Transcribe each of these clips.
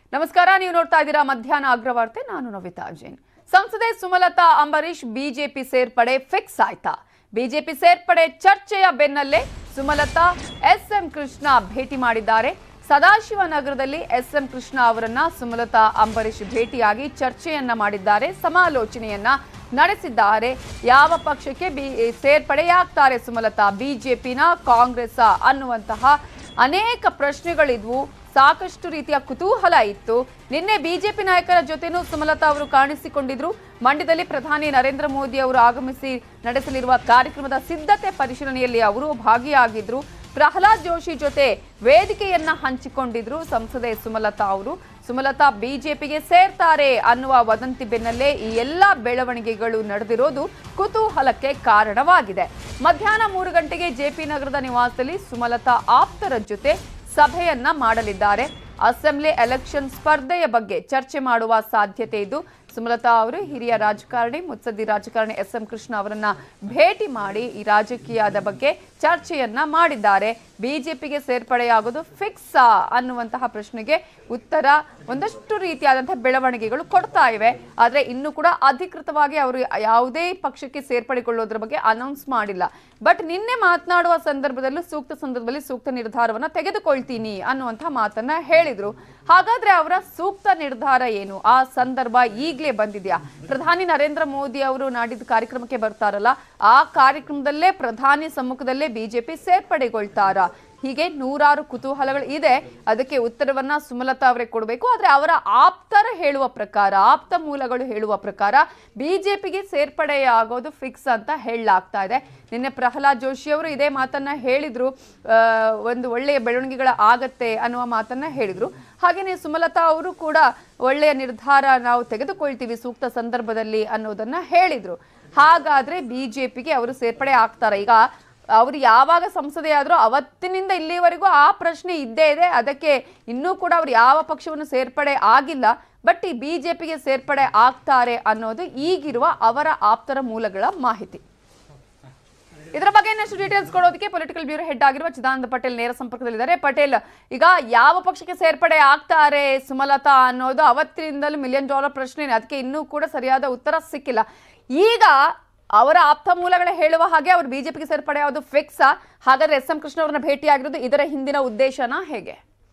ನಮಸ್ಕಾರ ನೀವು ನೋಡ್ತಾ ಇದ್ದೀರಾ ಮಧ್ಯಾಹ್ನ ಅಗ್ರವಾರ್ತೆ ನಾನು ನವಿತಾ ಜೈನ್ ಸಂಸದೆ ಸುಮಲತಾ ಅಂಬರೀಶ್ ಬಿಜೆಪಿ ಸೇರ್ಪಡೆ ಫಿಕ್ಸ್ ಆಯ್ತಾ ಬಿಜೆಪಿ ಸೇರ್ಪಡೆ ಚರ್ಚೆಯ ಬೆನ್ನಲ್ಲೇ ಸುಮಲತಾ ಎಸ್ ಎಂ ಕೃಷ್ಣ ಭೇಟಿ ಮಾಡಿದ್ದಾರೆ ಸದಾಶಿವನಗರದಲ್ಲಿ ಎಸ್ ಎಂ ಕೃಷ್ಣ ಅವರನ್ನ ಸುಮಲತಾ ಅಂಬರೀಶ್ ಭೇಟಿಯಾಗಿ ಚರ್ಚೆಯನ್ನ ಮಾಡಿದ್ದಾರೆ ಸಮಾಲೋಚನೆಯನ್ನ ನಡೆಸಿದ್ದಾರೆ ಯಾವ ಪಕ್ಷಕ್ಕೆ ಬಿ ಸೇರ್ಪಡೆಯಾಗ್ತಾರೆ ಸುಮಲತಾ ಬಿಜೆಪಿನ ಕಾಂಗ್ರೆಸ್ ಅನ್ನುವಂತಹ ಅನೇಕ ಪ್ರಶ್ನೆಗಳಿದ್ವು ಸಾಕಷ್ಟು ರೀತಿಯ ಕುತೂಹಲ ಇತ್ತು ನಿನ್ನೆ ಬಿಜೆಪಿ ನಾಯಕರ ಜೊತೆನೂ ಸುಮಲತಾ ಅವರು ಕಾಣಿಸಿಕೊಂಡಿದ್ರು ಮಂಡ್ಯದಲ್ಲಿ ಪ್ರಧಾನಿ ನರೇಂದ್ರ ಮೋದಿ ಅವರು ಆಗಮಿಸಿ ನಡೆಸಲಿರುವ ಕಾರ್ಯಕ್ರಮದ ಸಿದ್ಧತೆ ಪರಿಶೀಲನೆಯಲ್ಲಿ ಅವರು ಭಾಗಿಯಾಗಿದ್ರು ಪ್ರಹ್ಲಾದ್ ಜೋಶಿ ಜೊತೆ ವೇದಿಕೆಯನ್ನ ಹಂಚಿಕೊಂಡಿದ್ರು ಸಂಸದೆ ಸುಮಲತಾ ಅವರು ಸುಮಲತಾ ಬಿಜೆಪಿಗೆ ಸೇರ್ತಾರೆ ಅನ್ನುವ ವದಂತಿ ಬೆನ್ನಲ್ಲೇ ಈ ಎಲ್ಲ ಬೆಳವಣಿಗೆಗಳು ನಡೆದಿರೋದು ಕುತೂಹಲಕ್ಕೆ ಕಾರಣವಾಗಿದೆ ಮಧ್ಯಾಹ್ನ ಮೂರು ಗಂಟೆಗೆ ಜೆಪಿ ನಗರದ ನಿವಾಸದಲ್ಲಿ ಸುಮಲತಾ ಆಪ್ತರ ಜೊತೆ ಸಭೆಯನ್ನ ಮಾಡಲಿದ್ದಾರೆ ಅಸೆಂಬ್ಲಿ ಎಲೆಕ್ಷನ್ ಸ್ಪರ್ಧೆಯ ಬಗ್ಗೆ ಚರ್ಚೆ ಮಾಡುವ ಸಾಧ್ಯತೆ ಇದ್ದು ಸುಮಲತಾ ಅವರು ಹಿರಿಯ ರಾಜಕಾರಣಿ ಮುತ್ಸದ್ದಿ ರಾಜಕಾರಣಿ ಎಸ್ ಎಂ ಕೃಷ್ಣ ಅವರನ್ನ ಭೇಟಿ ಮಾಡಿ ಈ ರಾಜಕೀಯದ ಬಗ್ಗೆ ಚರ್ಚೆಯನ್ನ ಮಾಡಿದ್ದಾರೆ ಬಿಜೆಪಿಗೆ ಸೇರ್ಪಡೆಯಾಗೋದು ಫಿಕ್ಸ್ ಅನ್ನುವಂತಹ ಪ್ರಶ್ನೆಗೆ ಉತ್ತರ ಒಂದಷ್ಟು ರೀತಿಯಾದಂತಹ ಬೆಳವಣಿಗೆಗಳು ಕೊಡ್ತಾ ಇವೆ ಆದ್ರೆ ಇನ್ನು ಕೂಡ ಅಧಿಕೃತವಾಗಿ ಅವರು ಯಾವುದೇ ಪಕ್ಷಕ್ಕೆ ಸೇರ್ಪಡೆಗೊಳ್ಳೋದ್ರ ಬಗ್ಗೆ ಅನೌನ್ಸ್ ಮಾಡಿಲ್ಲ ಬಟ್ ನಿನ್ನೆ ಮಾತನಾಡುವ ಸಂದರ್ಭದಲ್ಲೂ ಸೂಕ್ತ ಸಂದರ್ಭದಲ್ಲಿ ಸೂಕ್ತ ನಿರ್ಧಾರವನ್ನ ತೆಗೆದುಕೊಳ್ತೀನಿ ಅನ್ನುವಂತಹ ಮಾತನ್ನ ಹೇಳಿದ್ರು ಹಾಗಾದ್ರೆ ಅವರ ಸೂಕ್ತ ನಿರ್ಧಾರ ಏನು ಆ ಸಂದರ್ಭ ಈಗಲೇ ಬಂದಿದೆಯಾ ಪ್ರಧಾನಿ ನರೇಂದ್ರ ಮೋದಿ ಅವರು ನಾಡಿದ್ದು ಕಾರ್ಯಕ್ರಮಕ್ಕೆ ಬರ್ತಾರಲ್ಲ ಆ ಕಾರ್ಯಕ್ರಮದಲ್ಲೇ ಪ್ರಧಾನಿ ಸಮ್ಮುಖದಲ್ಲೇ ಬಿಜೆಪಿ ಸೇರ್ಪಡೆಗೊಳ್ತಾರಾ ಹೀಗೆ ನೂರಾರು ಕುತೂಹಲಗಳು ಇದೆ ಅದಕ್ಕೆ ಉತ್ತರವನ್ನ ಸುಮಲತಾ ಅವರೇ ಕೊಡಬೇಕು ಆದ್ರೆ ಅವರ ಆಪ್ತರ ಹೇಳುವ ಪ್ರಕಾರ ಆಪ್ತ ಮೂಲಗಳು ಹೇಳುವ ಪ್ರಕಾರ ಬಿಜೆಪಿಗೆ ಸೇರ್ಪಡೆಯಾಗೋದು ಫಿಕ್ಸ್ ಅಂತ ಹೇಳಲಾಗ್ತಾ ಇದೆ ನಿನ್ನೆ ಪ್ರಹ್ಲಾದ್ ಜೋಶಿ ಅವರು ಇದೇ ಮಾತನ್ನ ಹೇಳಿದ್ರು ಆ, ಒಂದು ಒಳ್ಳೆಯ ಬೆಳವಣಿಗೆಗಳ ಆಗತ್ತೆ ಅನ್ನುವ ಮಾತನ್ನ ಹೇಳಿದ್ರು ಹಾಗೇನೆ ಸುಮಲತಾ ಅವರು ಕೂಡ ಒಳ್ಳೆಯ ನಿರ್ಧಾರ ನಾವು ತೆಗೆದುಕೊಳ್ತೀವಿ ಸೂಕ್ತ ಸಂದರ್ಭದಲ್ಲಿ ಅನ್ನೋದನ್ನ ಹೇಳಿದ್ರು ಹಾಗಾದ್ರೆ ಬಿಜೆಪಿಗೆ ಅವರು ಸೇರ್ಪಡೆ ಆಗ್ತಾರೆ ಈಗ ಅವರು ಯಾವಾಗ ಸಂಸದೆ ಆದ್ರೂ ಅವತ್ತಿನಿಂದ ಇಲ್ಲಿವರೆಗೂ ಆ ಪ್ರಶ್ನೆ ಇದ್ದೇ ಇದೆ ಅದಕ್ಕೆ ಇನ್ನೂ ಕೂಡ ಅವ್ರು ಯಾವ ಪಕ್ಷವನ್ನು ಸೇರ್ಪಡೆ ಆಗಿಲ್ಲ ಬಟ್ ಈ ಬಿಜೆಪಿಗೆ ಸೇರ್ಪಡೆ ಆಗ್ತಾರೆ ಅನ್ನೋದು ಈಗಿರುವ ಅವರ ಆಪ್ತರ ಮೂಲಗಳ ಮಾಹಿತಿ ಇದರ ಬಗ್ಗೆ ಇನ್ನಷ್ಟು ಡೀಟೇಲ್ಸ್ ಕೊಡೋದಕ್ಕೆ ಪೊಲಿಟಿಕಲ್ ಬ್ಯೂರೋ ಹೆಡ್ ಆಗಿರುವ ಚಿದಾನಂದ ಪಟೇಲ್ ನೇರ ಸಂಪರ್ಕದಲ್ಲಿದ್ದಾರೆ ಪಟೇಲ್ ಈಗ ಯಾವ ಪಕ್ಷಕ್ಕೆ ಸೇರ್ಪಡೆ ಆಗ್ತಾರೆ ಸುಮಲತಾ ಅನ್ನೋದು ಅವತ್ತಿನಿಂದಲೂ ಮಿಲಿಯನ್ ಡಾಲರ್ ಪ್ರಶ್ನೆ ಅದಕ್ಕೆ ಇನ್ನೂ ಕೂಡ ಸರಿಯಾದ ಉತ್ತರ ಸಿಕ್ಕಿಲ್ಲ ಈಗ ಅವರ ಆಪ್ತ ಮೂಲಗಳ ಹೇಳುವ ಹಾಗೆ ಅವರು ಬಿಜೆಪಿಗೆ ಸೇರ್ಪಡೆ ಯಾವುದು ಫಿಕ್ಸ್ ಹಾಗಾದ್ರೆ ಎಸ್ ಎಂ ಕೃಷ್ಣ ಅವರನ್ನ ಭೇಟಿಯಾಗಿರೋದು ಇದರ ಹಿಂದಿನ ಉದ್ದೇಶನ ಹೇಗೆ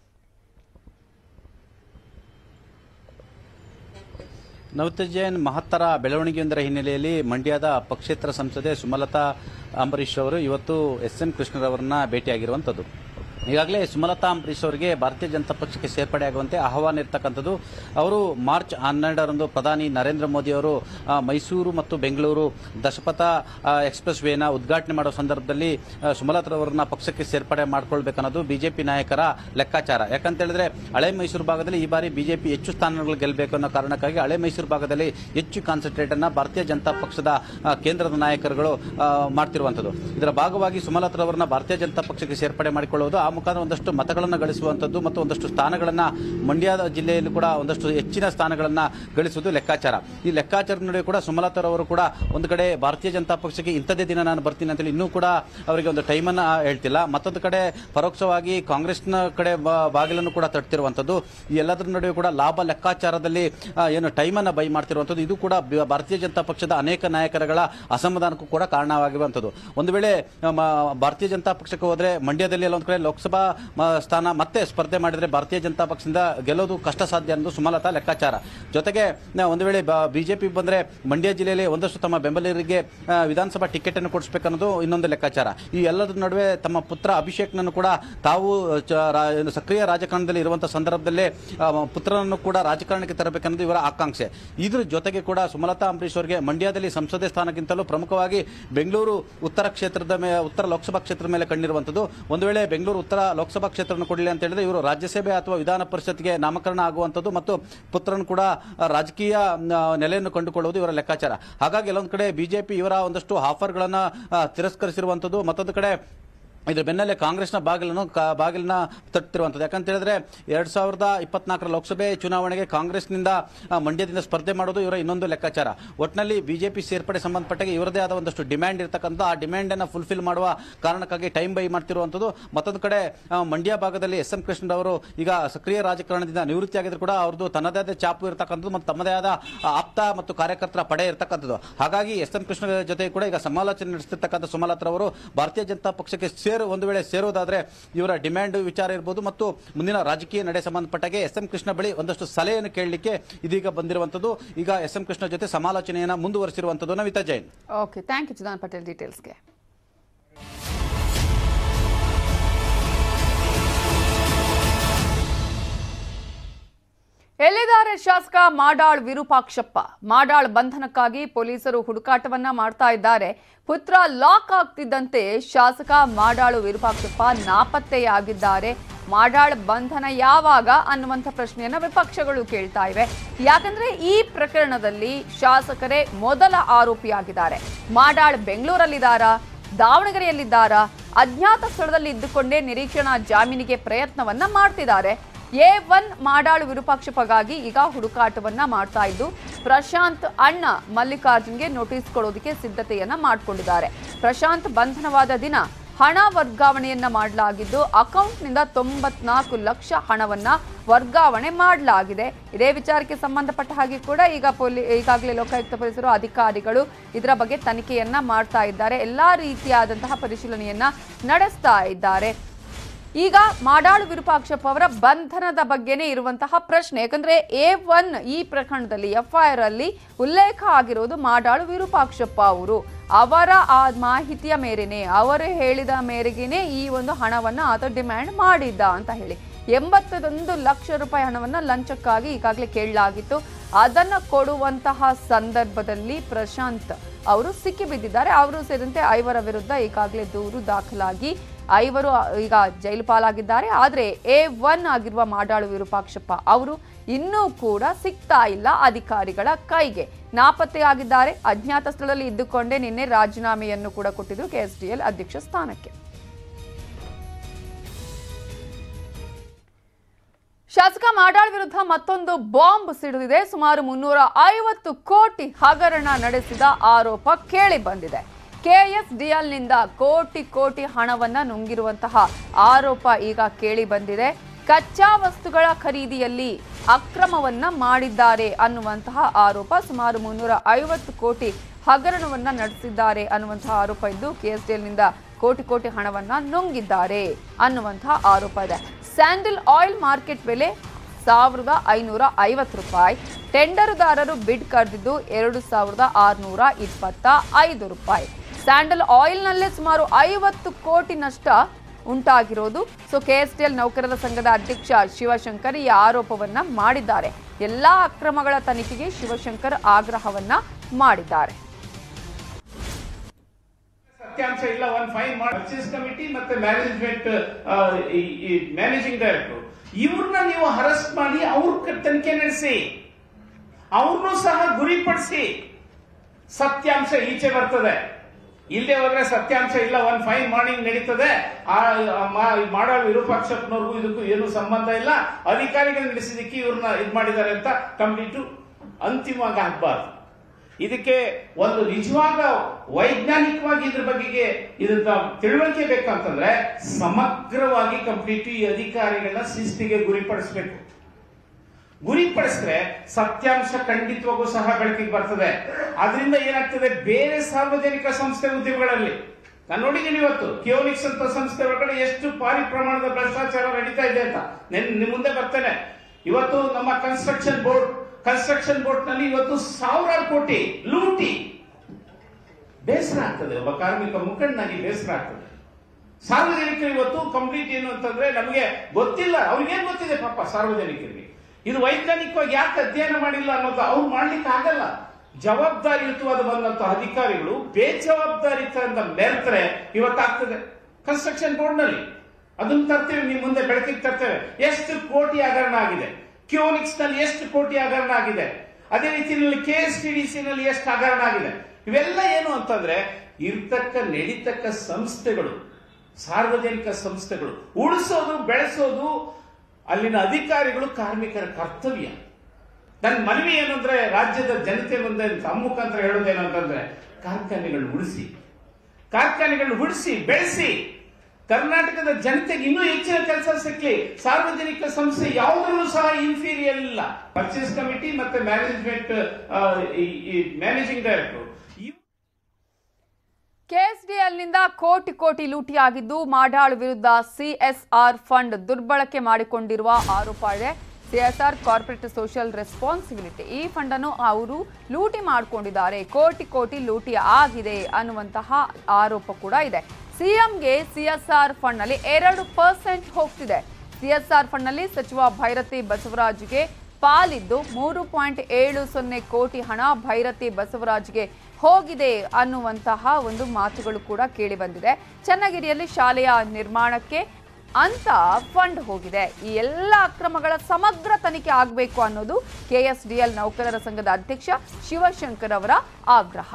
ನವತ ಜೈನ್ ಮಹತ್ತರ ಬೆಳವಣಿಗೆಯೊಂದರ ಹಿನ್ನೆಲೆಯಲ್ಲಿ ಮಂಡ್ಯದ ಪಕ್ಷೇತರ ಸಂಸದೆ ಸುಮಲತಾ ಅಂಬರೀಶ್ ಅವರು ಇವತ್ತು ಎಸ್ ಎಂ ಕೃಷ್ಣರವರನ್ನ ಭೇಟಿಯಾಗಿರುವಂಥದ್ದು ಈಗಾಗಲೇ ಸುಮಲತಾ ಅಂಬರೀಶ್ ಅವರಿಗೆ ಭಾರತೀಯ ಜನತಾ ಪಕ್ಷಕ್ಕೆ ಸೇರ್ಪಡೆಯಾಗುವಂತೆ ಆಹ್ವಾನ ಇರತಕ್ಕಂಥದ್ದು ಅವರು ಮಾರ್ಚ್ ಹನ್ನೆರಡರಂದು ಪ್ರಧಾನಿ ನರೇಂದ್ರ ಮೋದಿ ಅವರು ಆ, ಮೈಸೂರು ಮತ್ತು ಬೆಂಗಳೂರು ದಶಪಥ ಆ, ಎಕ್ಸ್ಪ್ರೆಸ್ ವೇನ ಉದ್ಘಾಟನೆ ಮಾಡುವ ಸಂದರ್ಭದಲ್ಲಿ ಆ, ಸುಮಲತಾರವರನ್ನ ಪಕ್ಷಕ್ಕೆ ಸೇರ್ಪಡೆ ಮಾಡ್ಕೊಳ್ಬೇಕನ್ನೋದು ಬಿಜೆಪಿ ನಾಯಕರ ಲೆಕ್ಕಾಚಾರ ಯಾಕಂತ ಹೇಳಿದ್ರೆ ಹಳೆ ಮೈಸೂರು ಭಾಗದಲ್ಲಿ ಈ ಬಾರಿ ಬಿಜೆಪಿ ಹೆಚ್ಚು ಸ್ಥಾನಗಳು ಗೆಲ್ಲಬೇಕು ಅನ್ನೋ ಕಾರಣಕ್ಕಾಗಿ ಹಳೆ ಮೈಸೂರು ಭಾಗದಲ್ಲಿ ಹೆಚ್ಚು ಕಾನ್ಸಂಟ್ರೇಟ್ ಅನ್ನ ಭಾರತೀಯ ಜನತಾ ಪಕ್ಷದ ಆ, ಕೇಂದ್ರದ ನಾಯಕರುಗಳು ಆ, ಮಾಡ್ತಿರುವಂಥದ್ದು ಇದರ ಭಾಗವಾಗಿ ಸುಮಲತಾರವರನ್ನ ಭಾರತೀಯ ಜನತಾ ಪಕ್ಷಕ್ಕೆ ಸೇರ್ಪಡೆ ಮಾಡಿಕೊಳ್ಳುವುದು ಆ ಮುಖಾಂತರ ಒಂದಷ್ಟು ಮತಗಳನ್ನು ಗಳಿಸುವಂಥದ್ದು ಮತ್ತು ಒಂದಷ್ಟು ಸ್ಥಾನಗಳನ್ನ ಮಂಡ್ಯ ಜಿಲ್ಲೆಯಲ್ಲಿ ಕೂಡ ಒಂದಷ್ಟು ಹೆಚ್ಚಿನ ಸ್ಥಾನಗಳನ್ನ ಗಳಿಸುವುದು ಲೆಕ್ಕಾಚಾರ ಈ ಲೆಕ್ಕಾಚಾರದ ನಡುವೆ ಕೂಡ ಸುಮಲತಾರವರು ಕೂಡ ಒಂದು ಕಡೆ ಭಾರತೀಯ ಜನತಾ ಪಕ್ಷಕ್ಕೆ ಇಂಥದೇ ದಿನ ನಾನು ಬರ್ತೀನಿ ಅಂತೇಳಿ ಇನ್ನೂ ಕೂಡ ಅವರಿಗೆ ಒಂದು ಟೈಮನ್ನ ಹೇಳ್ತಿಲ್ಲ ಮತ್ತೊಂದು ಕಡೆ ಪರೋಕ್ಷವಾಗಿ ಕಾಂಗ್ರೆಸ್ನ ಕಡೆ ಬ- ಬಾಗಿಲನ್ನು ಕೂಡ ತಟ್ತಿರುವಂಥದ್ದು ಈ ಎಲ್ಲದರ ನಡುವೆ ಕೂಡ ಲಾಭ ಲೆಕ್ಕಾಚಾರದಲ್ಲಿ ಆ, ಏನು ಟೈಮನ್ನ ಬೈ ಮಾಡ್ತಿರುವಂಥದ್ದು ಇದು ಕೂಡ ಬಿ- ಭಾರತೀಯ ಜನತಾ ಪಕ್ಷದ ಅನೇಕ ನಾಯಕರುಗಳ ಅಸಮಾಧಾನಕ್ಕೂ ಕೂಡ ಕಾರಣವಾಗಿರುವಂಥದ್ದು ಒಂದು ವೇಳೆ ಆ, ಮ- ಭಾರತೀಯ ಜನತಾ ಪಕ್ಷಕ್ಕೆ ಹೋದ್ರೆ ಮಂಡ್ಯದಲ್ಲಿ ಎಲ್ಲ ಒಂದು ಕಡೆ ಲೋಕಸಭಾ ಮ- ಸ್ಥಾನ ಮತ್ತೆ ಸ್ಪರ್ಧೆ ಮಾಡಿದ್ರೆ ಭಾರತೀಯ ಜನತಾ ಪಕ್ಷದಿಂದ ಗೆಲ್ಲೋದು ಕಷ್ಟ ಸಾಧ್ಯ ಅನ್ನೋದು ಸುಮಲತಾ ಲೆಕ್ಕಾಚಾರ ಜೊತೆಗೆ ನ- ಒಂದು ವೇಳೆ ಬಿಜೆಪಿ ಬಂದ್ರೆ ಮಂಡ್ಯ ಜಿಲ್ಲೆಯಲ್ಲಿ ಒಂದಷ್ಟು ತಮ್ಮ ಬೆಂಬಲಿಗರಿಗೆ ಆ, ವಿಧಾನಸಭಾ ಟಿಕೆಟ್ ಅನ್ನು ಕೊಡಿಸಬೇಕನ್ನೋದು ಇನ್ನೊಂದು ಲೆಕ್ಕಾಚಾರ ಈ ಎಲ್ಲದರ ನಡುವೆ ತಮ್ಮ ಪುತ್ರ ಅಭಿಷೇಕ್ನನ್ನು ಕೂಡ ತಾವು ಚ- ರಾ- ಏನು ಸಕ್ರಿಯ ರಾಜಕಾರಣದಲ್ಲಿ ಇರುವಂತಹ ಸಂದರ್ಭದಲ್ಲೇ ಆ, ಪುತ್ರನನ್ನು ಕೂಡ ರಾಜಕಾರಣಕ್ಕೆ ತರಬೇಕನ್ನೋದು ಇವರ ಆಕಾಂಕ್ಷೆ ಇದ್ರ ಜೊತೆಗೆ ಕೂಡ ಸುಮಲತಾ ಅಂಬರೀಶ್ ಅವರಿಗೆ ಮಂಡ್ಯದಲ್ಲಿ ಸಂಸದೆ ಸ್ಥಾನಕ್ಕಿಂತಲೂ ಪ್ರಮುಖವಾಗಿ ಬೆಂಗಳೂರು ಉತ್ತರ ಕ್ಷೇತ್ರದ ಮೇಲೆ ಉತ್ತರ ಲೋಕಸಭಾ ಕ್ಷೇತ್ರದ ಮೇಲೆ ಕಂಡಿರುವಂಥದ್ದು ಒಂದು ವೇಳೆ ಬೆಂಗಳೂರು ಉತ್ತರ ಲೋಕಸಭಾ ಕ್ಷೇತ್ರವನ್ನು ಕೊಡಲಿ ಅಂತ ಹೇಳಿದ್ರೆ ಇವರು ರಾಜ್ಯಸಭೆ ಅಥವಾ ವಿಧಾನ ಪರಿಷತ್ಗೆ ನಾಮಕರಣ ಆಗುವಂಥದ್ದು ಮತ್ತು ಪುತ್ರನು ಕೂಡ ಆ, ರಾಜಕೀಯ ಆ, ನೆಲೆಯನ್ನು ಕಂಡುಕೊಳ್ಳುವುದು ಇವರ ಲೆಕ್ಕಾಚಾರ ಹಾಗಾಗಿ ಎಲ್ಲೊಂದು ಕಡೆ ಬಿಜೆಪಿ ಇವರ ಒಂದಷ್ಟು ಆಫರ್ಗಳನ್ನ ಆ, ತಿರಸ್ಕರಿಸಿರುವಂಥದ್ದು ಮತ್ತೊಂದು ಕಡೆ ಇದ್ರ ಬೆನ್ನಲ್ಲೇ ಕಾಂಗ್ರೆಸ್ನ ಬಾಗಿಲನ್ನು ಕ- ಬಾಗಿಲನ್ನ ತಟ್ಟಿರುವಂಥದ್ದು ಯಾಕಂತ ಹೇಳಿದ್ರೆ ಎರಡ್ ಸಾವಿರದ ಇಪ್ಪತ್ನಾಲ್ಕರ ಲೋಕಸಭೆ ಚುನಾವಣೆಗೆ ಕಾಂಗ್ರೆಸ್ನಿಂದ ಆ, ಮಂಡ್ಯದಿಂದ ಸ್ಪರ್ಧೆ ಮಾಡೋದು ಇವರ ಇನ್ನೊಂದು ಲೆಕ್ಕಾಚಾರ ಒಟ್ಟಿನಲ್ಲಿ ಬಿಜೆಪಿ ಸೇರ್ಪಡೆ ಸಂಬಂಧಪಟ್ಟಾಗ ಇವರದೇ ಆದ ಒಂದಷ್ಟು ಡಿಮ್ಯಾಂಡ್ ಇರತಕ್ಕಂಥ ಆ ಡಿಮ್ಯಾಂಡ್ ಅನ್ನ ಫುಲ್ಫಿಲ್ ಮಾಡುವ ಕಾರಣಕ್ಕಾಗಿ ಟೈಮ್ ಬೈ ಮಾಡ್ತಿರುವಂಥದ್ದು ಮತ್ತೊಂದು ಕಡೆ ಆ, ಮಂಡ್ಯ ಭಾಗದಲ್ಲಿ ಎಸ್ ಎಂ ಕೃಷ್ಣರವರು ಈಗ ಸಕ್ರಿಯ ರಾಜಕಾರಣದಿಂದ ನಿವೃತ್ತಿ ಆಗಿದ್ರು ಕೂಡ ಅವ್ರದ್ದು ತನ್ನದೇ ಆದ ಚಾಪು ಇರತಕ್ಕಂಥದ್ದು ಮತ್ತು ತಮ್ಮದೇ ಆದ ಆ, ಆಪ್ತ ಮತ್ತು ಕಾರ್ಯಕರ್ತರ ಪಡೆ ಇರತಕ್ಕಂಥದ್ದು ಹಾಗಾಗಿ ಎಸ್ ಎಂ ಕೃಷ್ಣ ಜೊತೆ ಕೂಡ ಈಗ ಸಮಾಲೋಚನೆ ನಡೆಸ್ತಿರ್ತಕ್ಕಂಥ ಸುಮಲತ್ರವರು ಭಾರತೀಯ ಜನತಾ ಪಕ್ಷಕ್ಕೆ ಸೇರು ಒಂದು ವೇಳೆ ಸೇರುವುದಾದ್ರೆ ಇವರ ಡಿಮ್ಯಾಂಡ್ ವಿಚಾರ ಇರ್ಬೋದು ಮತ್ತು ಮುಂದಿನ ರಾಜಕೀಯ ನಡೆ ಸಂಬಂಧಪಟ್ಟಾಗೆ ಎಸ್ ಎಂ ಕೃಷ್ಣ ಬಳಿ ಒಂದಷ್ಟು ಸಲಹೆಯನ್ನು ಕೇಳಲಿಕ್ಕೆ ಇದೀಗ ಬಂದಿರುವಂತದ್ದು ಈಗ ಎಸ್ ಎಂ ಕೃಷ್ಣ ಜೊತೆ ಸಮಾಲೋಚನೆಯನ್ನ ಮುಂದುವರಿಸಿರುವಂತದ್ದು Navitha Jain okay thank you Chidan Patel ಡೀಟೇಲ್ಸ್ಗೆ ಎಲ್ಲಿದ್ದಾರೆ ಶಾಸಕ ಮಾಡಾಳ್ ವಿರೂಪಾಕ್ಷಪ್ಪ ಮಾಡಾಳ್ ಬಂಧನಕ್ಕಾಗಿ ಪೊಲೀಸರು ಹುಡುಕಾಟವನ್ನ ಮಾಡ್ತಾ ಇದ್ದಾರೆ ಪುತ್ರ ಲಾಕ್ ಆಗ್ತಿದ್ದಂತೆ ಶಾಸಕ ಮಾಡಾಳು ವಿರೂಪಾಕ್ಷಪ್ಪ ನಾಪತ್ತೆಯಾಗಿದ್ದಾರೆ ಮಾಡಾಳ್ ಬಂಧನ ಯಾವಾಗ ಅನ್ನುವಂಥ ಪ್ರಶ್ನೆಯನ್ನ ವಿಪಕ್ಷಗಳು ಕೇಳ್ತಾ ಇವೆ ಯಾಕಂದ್ರೆ ಈ ಪ್ರಕರಣದಲ್ಲಿ ಶಾಸಕರೇ ಮೊದಲ ಆರೋಪಿಯಾಗಿದ್ದಾರೆ ಮಾಡಾಳ್ ಬೆಂಗಳೂರಲ್ಲಿದ್ದಾರಾ ದಾವಣಗೆರೆಯಲ್ಲಿದ್ದಾರಾ ಅಜ್ಞಾತ ಸ್ಥಳದಲ್ಲಿ ಇದ್ದುಕೊಂಡೇ ನಿರೀಕ್ಷಣಾ ಜಾಮೀನಿಗೆ ಪ್ರಯತ್ನವನ್ನ ಮಾಡ್ತಿದ್ದಾರೆ ಎ ಒನ್ ಮಾಡಾಳು ವಿರೂಪಾಕ್ಷಪ್ಪಗಾಗಿ ಈಗ ಹುಡುಕಾಟವನ್ನ ಮಾಡ್ತಾ ಇದ್ದು ಪ್ರಶಾಂತ್ ಅಣ್ಣ ಮಲ್ಲಿಕಾರ್ಜುನ್ಗೆ ನೋಟಿಸ್ ಕೊಡೋದಕ್ಕೆ ಸಿದ್ಧತೆಯನ್ನ ಮಾಡ್ಕೊಂಡಿದ್ದಾರೆ ಪ್ರಶಾಂತ್ ಬಂಧನವಾದ ದಿನ ಹಣ ವರ್ಗಾವಣೆಯನ್ನ ಮಾಡಲಾಗಿದ್ದು ಅಕೌಂಟ್ನಿಂದ ತೊಂಬತ್ನಾಲ್ಕು ಲಕ್ಷ ಹಣವನ್ನ ವರ್ಗಾವಣೆ ಮಾಡಲಾಗಿದೆ ಇದೇ ವಿಚಾರಕ್ಕೆ ಸಂಬಂಧಪಟ್ಟ ಹಾಗೆ ಕೂಡ ಈಗ ಪೊಲೀ ಈಗಾಗಲೇ ಲೋಕಾಯುಕ್ತ ಪೊಲೀಸರು ಅಧಿಕಾರಿಗಳು ಇದರ ಬಗ್ಗೆ ತನಿಖೆಯನ್ನ ಮಾಡ್ತಾ ಇದ್ದಾರೆ ಎಲ್ಲಾ ರೀತಿಯಾದಂತಹ ಪರಿಶೀಲನೆಯನ್ನ ನಡೆಸ್ತಾ ಇದ್ದಾರೆ ಈಗ ಮಾಡಾಳು ವಿರೂಪಾಕ್ಷಪ್ಪ ಅವರ ಬಂಧನದ ಬಗ್ಗೆನೇ ಇರುವಂತಹ ಪ್ರಶ್ನೆ ಯಾಕಂದ್ರೆ ಎ ಒನ್ ಈ ಪ್ರಕರಣದಲ್ಲಿ ಎಫ್ಐಆರ್ ಅಲ್ಲಿ ಉಲ್ಲೇಖ ಆಗಿರೋದು ಮಾಡಾಳು ವಿರೂಪಾಕ್ಷಪ್ಪ ಅವರು ಅವರ ಆ ಮಾಹಿತಿಯ ಮೇರೆನೆ ಅವರು ಹೇಳಿದ ಮೇರೆಗೆನೆ ಈ ಒಂದು ಹಣವನ್ನ ಆತ ಡಿಮ್ಯಾಂಡ್ ಮಾಡಿದ್ದ ಅಂತ ಹೇಳಿ ಎಂಬತ್ತೊಂದು ಲಕ್ಷ ರೂಪಾಯಿ ಹಣವನ್ನ ಲಂಚಕ್ಕಾಗಿ ಈಗಾಗಲೇ ಕೇಳಲಾಗಿತ್ತು ಅದನ್ನ ಕೊಡುವಂತಹ ಸಂದರ್ಭದಲ್ಲಿ ಪ್ರಶಾಂತ್ ಅವರು ಸಿಕ್ಕಿಬಿದ್ದಿದ್ದಾರೆ ಅವರು ಸೇರಿದಂತೆ ಐವರ ವಿರುದ್ಧ ಈಗಾಗಲೇ ದೂರು ದಾಖಲಾಗಿ ಐವರು ಈಗ ಜೈಲು ಪಾಲಾಗಿದ್ದಾರೆ ಆದರೆ ಎ ಒನ್ ಆಗಿರುವ ಮಾಡಾಳು ವಿರೂಪಾಕ್ಷಪ್ಪ ಅವರು ಇನ್ನೂ ಕೂಡ ಸಿಗ್ತಾ ಇಲ್ಲ ಅಧಿಕಾರಿಗಳ ಕೈಗೆ ನಾಪತ್ತೆಯಾಗಿದ್ದಾರೆ ಅಜ್ಞಾತ ಸ್ಥಳದಲ್ಲಿ ಇದ್ದುಕೊಂಡೇ ನಿನ್ನೆ ರಾಜೀನಾಮೆಯನ್ನು ಕೂಡ ಕೊಟ್ಟಿದ್ರು ಕೆಎಸ್ಡಿಎಲ್ ಅಧ್ಯಕ್ಷ ಸ್ಥಾನಕ್ಕೆ ಶಾಸಕ ಮಾಡಾಳ್ ವಿರುದ್ಧ ಮತ್ತೊಂದು ಬಾಂಬ್ ಸಿಡಿದಿದೆ ಸುಮಾರು ಮುನ್ನೂರ ಐವತ್ತು ಕೋಟಿ ಹಗರಣ ನಡೆಸಿದ ಆರೋಪ ಕೇಳಿ ಬಂದಿದೆ ಕೆಎಸ್ಡಿಎಲ್ನಿಂದ ಕೋಟಿ ಕೋಟಿ ಹಣವನ್ನ ನುಂಗಿರುವಂತಹ ಆರೋಪ ಈಗ ಕೇಳಿ ಬಂದಿದೆ ಕಚ್ಚಾ ವಸ್ತುಗಳ ಖರೀದಿಯಲ್ಲಿ ಅಕ್ರಮವನ್ನ ಮಾಡಿದ್ದಾರೆ ಅನ್ನುವಂತಹ ಆರೋಪ ಸುಮಾರು ಮುನ್ನೂರ ಐವತ್ತು ಕೋಟಿ ಹಗರಣವನ್ನ ನಡೆಸಿದ್ದಾರೆ ಅನ್ನುವಂತಹ ಆರೋಪ ಇದ್ದು ಕೆಎಸ್ಡಿಎಲ್ನಿಂದ ಕೋಟಿ ಕೋಟಿ ಹಣವನ್ನ ನುಂಗಿದ್ದಾರೆ ಅನ್ನುವಂತಹ ಆರೋಪ ಇದೆ ಸ್ಯಾಂಡಲ್ ಆಯಿಲ್ ಮಾರ್ಕೆಟ್ ಬೆಲೆ ಸಾವಿರದ ಐನೂರ ಐವತ್ತು ರೂಪಾಯಿ ಟೆಂಡರುದಾರರು ಬಿಡ್ ಕರೆದಿದ್ದು ಎರಡು ಸಾವಿರದ ಆರುನೂರ ಇಪ್ಪತ್ತ ಐದು ರೂಪಾಯಿ ಸ್ಯಾಂಡಲ್ ಆಯಿಲ್ನಲ್ಲೇ ಸುಮಾರು ಐವತ್ತು ಕೋಟಿ ನಷ್ಟ ಉಂಟಾಗಿರೋದು ಸೊ ಕೆಎಸ್ಟಿಎಲ್ ನೌಕರರ ಸಂಘದ ಅಧ್ಯಕ್ಷ ಶಿವಶಂಕರ್ ಈ ಆರೋಪವನ್ನ ಮಾಡಿದ್ದಾರೆ ಎಲ್ಲಾ ಅಕ್ರಮಗಳ ತನಿಖೆಗೆ ಶಿವಶಂಕರ್ ಆಗ್ರಹವನ್ನ ಮಾಡಿದ್ದಾರೆ ಸತ್ಯಾಂಶ ಇಲ್ಲ ಒಂದು ಫೈನ್ ಮಾಡಿ ಪರ್ಚೇಸ್ ಕಮಿಟಿ ಮತ್ತೆ ಮ್ಯಾನೇಜ್ಮೆಂಟ್ ಮ್ಯಾನೇಜಿಂಗ್ ಡೈರೆಕ್ಟರ್ ಇವ್ರನ್ನ ನೀವು ಅರೆಸ್ಟ್ ಮಾಡಿ ಅವ್ರ ತನಿಖೆ ನಡೆಸಿ ಅವ್ರನ್ನೂ ಸಹ ಗುರಿಪಡಿಸಿ ಸತ್ಯಾಂಶ ಈಚೆ ಬರ್ತದೆ ಇಲ್ಲೇ ಹೋದ್ರೆ ಸತ್ಯಾಂಶ ಇಲ್ಲ ಒಂದ್ ಫೈನ್ ಮಾರ್ನಿಂಗ್ ನಡೀತದೆ ಆ ಮಾ- ಮಾಡೋ ವಿರೂಪಾಕ್ಷಪ್ಪನವ್ರಿಗೂ ಇದಕ್ಕೂ ಏನು ಸಂಬಂಧ ಇಲ್ಲ ಅಧಿಕಾರಿಗಳು ನಡೆಸಿದಕ್ಕೆ ಇವ್ರನ್ನ ಇದ್ ಮಾಡಿದ್ದಾರೆ ಅಂತ ಕಂಪ್ಲೀಟು ಅಂತಿಮವಾಗಿ ಆಗ್ಬಾರ್ದು ಇದಕ್ಕೆ ಒಂದು ನಿಜವಾದ ವೈಜ್ಞಾನಿಕವಾಗಿ ಇದ್ರ ಬಗೆಗೆ ಇದ್ರ ತಿಳುವಳಿಕೆ ಬೇಕಂತಂದ್ರೆ ಸಮಗ್ರವಾಗಿ ಕಂಪ್ಲೀಟ್ ಈ ಅಧಿಕಾರಿಗಳನ್ನ ಶಿಸ್ತಿಗೆ ಗುರಿಪಡಿಸಬೇಕು ಗುರಿಪಡಿಸಿದ್ರೆ ಸತ್ಯಾಂಶ ಖಂಡಿತವಾಗೂ ಸಹ ಬೆಳಕಿಗೆ ಬರ್ತದೆ ಅದರಿಂದ ಏನಾಗ್ತದೆ ಬೇರೆ ಸಾರ್ವಜನಿಕ ಸಂಸ್ಥೆ ಉದ್ಯಮಗಳಲ್ಲಿ ನಾನು ನೋಡಿದ್ದೀನಿ ಇವತ್ತು ಕಿಯೋನಿಕ್ಸ್ ಅಂತ ಸಂಸ್ಥೆ ಒಳಗಡೆ ಎಷ್ಟು ಭಾರಿ ಪ್ರಮಾಣದ ಭ್ರಷ್ಟಾಚಾರ ನಡೀತಾ ಇದೆ ಅಂತ ನೆನ್ ನಿಮ್ ಮುಂದೆ ಬರ್ತೇನೆ ಇವತ್ತು ನಮ್ಮ ಕನ್ಸ್ಟ್ರಕ್ಷನ್ ಬೋರ್ಡ್ ಕನ್ಸ್ಟ್ರಕ್ಷನ್ ಬೋರ್ಡ್ ನಲ್ಲಿ ಇವತ್ತು ಸಾವಿರಾರು ಕೋಟಿ ಲೂಟಿ ಬೇಸರ ಆಗ್ತದೆ ಒಬ್ಬ ಕಾರ್ಮಿಕ ಮುಖಂಡನಾಗಿ ಬೇಸರ ಆಗ್ತದೆ ಸಾರ್ವಜನಿಕರು ಇವತ್ತು ಕಂಪ್ಲೀಟ್ ಏನು ಅಂತಂದ್ರೆ ನಮಗೆ ಗೊತ್ತಿಲ್ಲ ಅವ್ರಿಗೇನ್ ಗೊತ್ತಿದೆ ಪಾಪ ಸಾರ್ವಜನಿಕರಿಗೆ ಇದು ವೈಜ್ಞಾನಿಕವಾಗಿ ಯಾಕೆ ಅಧ್ಯಯನ ಮಾಡಿಲ್ಲ ಅನ್ನೋದು ಅವ್ರು ಮಾಡ್ಲಿಕ್ಕೆ ಆಗಲ್ಲ ಜವಾಬ್ದಾರಿಯುತವಾದ ಬಂದಂತ ಅಧಿಕಾರಿಗಳು ಬೇಜವಾಬ್ದಾರಿತನದ ಮೆರೆತರೆ ಇವತ್ತಾಗ್ತದೆ ಕನ್ಸ್ಟ್ರಕ್ಷನ್ ಬೋರ್ಡ್ ನಲ್ಲಿ ಅದನ್ನ ತರ್ತೇವೆ ನಿಮ್ ಮುಂದೆ ಬೆಳಕಿಗೆ ತರ್ತೇವೆ ಎಷ್ಟು ಕೋಟಿ ಹಗರಣ ಆಗಿದೆ ಕ್ಯೂನಿಕ್ಸ್ ನಲ್ಲಿ ಎಷ್ಟು ಕೋಟಿ ಹಗರಣ ಆಗಿದೆ ಅದೇ ರೀತಿಯಲ್ಲಿ K S T D C ನಲ್ಲಿ ಎಷ್ಟು ಹಗರಣ ಆಗಿದೆ ಇವೆಲ್ಲ ಏನು ಅಂತಂದ್ರೆ ಇರ್ತಕ್ಕ ನಡೀತಕ್ಕ ಸಂಸ್ಥೆಗಳು ಸಾರ್ವಜನಿಕ ಸಂಸ್ಥೆಗಳು ಉಳಿಸೋದು ಬೆಳೆಸೋದು ಅಲ್ಲಿನ ಅಧಿಕಾರಿಗಳು ಕಾರ್ಮಿಕರ ಕರ್ತವ್ಯ ನನ್ನ ಮನವಿ ಏನಂದ್ರೆ ರಾಜ್ಯದ ಜನತೆ ಮುಂದೆ ತಮ್ಮ ಮುಖಾಂತರ ಹೇಳೋದೇನಂತಂದ್ರೆ ಕಾರ್ಖಾನೆಗಳನ್ನ ಉಳಿಸಿ ಕಾರ್ಖಾನೆಗಳನ್ನ ಉಳಿಸಿ ಬೆಳೆಸಿ ಕರ್ನಾಟಕದ ಜನತೆಗೆ ಇನ್ನೂ ಹೆಚ್ಚಿನ ಕೆಲಸ ಸಿಕ್ಲಿ ಸಾರ್ವಜನಿಕ ಸಂಸ್ಥೆ ಯಾವುದರಲ್ಲೂ ಸಹ ಇನ್ಫೀರಿಯರ್ ಇಲ್ಲ ಪರ್ಚೇಸ್ ಕಮಿಟಿ ಮತ್ತೆ ಮ್ಯಾನೇಜ್ಮೆಂಟ್ ಮ್ಯಾನೇಜಿಂಗ್ ಡೈರೆಕ್ಟರ್ ಕೆಎಸ್ಡಿಎಲ್ನಿಂದ ಕೋಟಿ ಕೋಟಿ ಲೂಟಿಯಾಗಿದ್ದು ಮಾಡಾಳ್ ವಿರುದ್ಧ ಸಿಎಸ್ಆರ್ ಫಂಡ್ ದುರ್ಬಳಕೆ ಮಾಡಿಕೊಂಡಿರುವ ಆರೋಪ ಇದೆ ಸಿಎಸ್ಆರ್ ಕಾರ್ಪೊರೇಟ್ ಸೋಷಿಯಲ್ ರೆಸ್ಪಾನ್ಸಿಬಿಲಿಟಿ ಈ ಫಂಡ್ ಅನ್ನು ಅವರು ಲೂಟಿ ಮಾಡಿಕೊಂಡಿದ್ದಾರೆ ಕೋಟಿ ಕೋಟಿ ಲೂಟಿ ಆಗಿದೆ ಅನ್ನುವಂತಹ ಆರೋಪ ಕೂಡ ಇದೆ ಸಿಎಂಗೆ ಸಿಎಸ್ಆರ್ ಫಂಡ್ ನಲ್ಲಿ ಎರಡು ಪರ್ಸೆಂಟ್ ಹೋಗ್ತಿದೆ ಸಿಎಸ್ಆರ್ ಫಂಡ್ ನಲ್ಲಿ ಸಚಿವ ಭೈರತಿ ಬಸವರಾಜ್ಗೆ ಪಾಲಿದ್ದು ಮೂರು ಪಾಯಿಂಟ್ ಏಳು ಸೊನ್ನೆ ಕೋಟಿ ಹಣ ಭೈರತಿ ಬಸವರಾಜ್ಗೆ ಹೋಗಿದೆ ಅನ್ನುವಂತಹ ಒಂದು ಮಾತುಗಳು ಕೂಡ ಕೇಳಿ ಬಂದಿದೆ ಚನ್ನಗಿರಿಯಲ್ಲಿ ಶಾಲೆಯ ನಿರ್ಮಾಣಕ್ಕೆ ಅಂತ ಫಂಡ್ ಹೋಗಿದೆ ಈ ಎಲ್ಲ ಅಕ್ರಮಗಳ ಸಮಗ್ರ ತನಿಖೆ ಆಗಬೇಕು ಅನ್ನೋದು ಕೆಎಸ್ಡಿಎಲ್ ನೌಕರರ ಸಂಘದ ಅಧ್ಯಕ್ಷ ಶಿವಶಂಕರ್ ಅವರ ಆಗ್ರಹ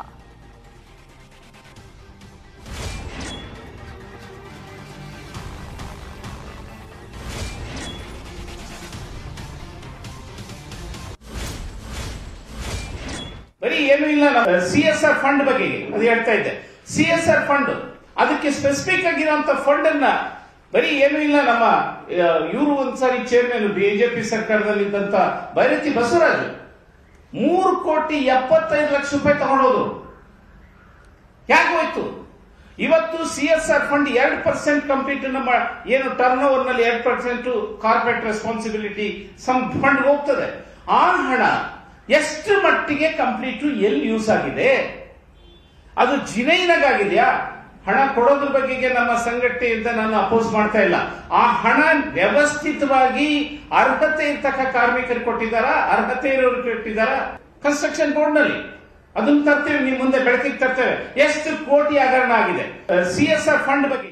ಬರೀ ಏನು ಇಲ್ಲ ಸಿ ಎಸ್ ಆರ್ ಫಂಡ್ ಬಗ್ಗೆ ಅದು ಹೇಳ್ತಾ ಇದ್ದೆ ಸಿ ಎಸ್ ಆರ್ ಫಂಡ್ ಅದಕ್ಕೆ ಸ್ಪೆಸಿಫಿಕ್ ಆಗಿರುವಂತ ಫಂಡ್ ಅನ್ನ ಬರೀ ಏನು ಇಲ್ಲ ನಮ್ಮ ಇವರು ಒಂದ್ಸಾರಿ ಚೇರ್ಮನ್ ಬಿಜೆಪಿ ಸರ್ಕಾರದಲ್ಲಿ ಇದ್ದಂತ ಭೈರತಿ ಬಸವರಾಜ್ ಮೂರು ಕೋಟಿ ಎಪ್ಪತ್ತೈದು ಲಕ್ಷ ರೂಪಾಯಿ ತಗೊಂಡೋದ್ರು ಯಾಕೆ ಹೋಯ್ತು ಇವತ್ತು ಸಿ ಎಸ್ ಆರ್ ಫಂಡ್ ಎರಡು ಪರ್ಸೆಂಟ್ ಕಂಪ್ಲೀಟ್ ನಮ್ಮ ಏನು ಟರ್ನ್ ಓವರ್ ನಲ್ಲಿ ಎರಡು percent corporate responsibility some fund ಹೋಗ್ತದೆ ಆ ಹಣ ಎಷ್ಟು ಮಟ್ಟಿಗೆ ಕಂಪ್ಲೀಟ್ ಎಲ್ಲಿ ಯೂಸ್ ಆಗಿದೆ ಅದು ಜಿನೈನಾಗಿದೆಯಾ ಹಣ ಕೊಡೋದ್ರ ಬಗೆಗೆ ನಮ್ಮ ಸಂಘಟನೆಯಿಂದ ನಾನು ಅಪೋಸ್ ಮಾಡ್ತಾ ಇಲ್ಲ ಆ ಹಣ ವ್ಯವಸ್ಥಿತವಾಗಿ ಅರ್ಹತೆ ಇರ್ತಕ್ಕ ಕಾರ್ಮಿಕರು ಕೊಟ್ಟಿದ್ದಾರ ಅರ್ಹತೆ ಇರೋರು ಕೊಟ್ಟಿದ್ದಾರ ಕನ್ಸ್ಟ್ರಕ್ಷನ್ ಬೋರ್ಡ್ ನಲ್ಲಿ ಅದನ್ನ ತರ್ತೇವೆ ನಿಮ್ ಮುಂದೆ ಬೆಳಕಿಗೆ ತರ್ತೇವೆ ಎಷ್ಟು ಕೋಟಿ ಹಗರಣ ಆಗಿದೆ ಸಿ ಎಸ್ ಆರ್ ಫಂಡ್ ಬಗ್ಗೆ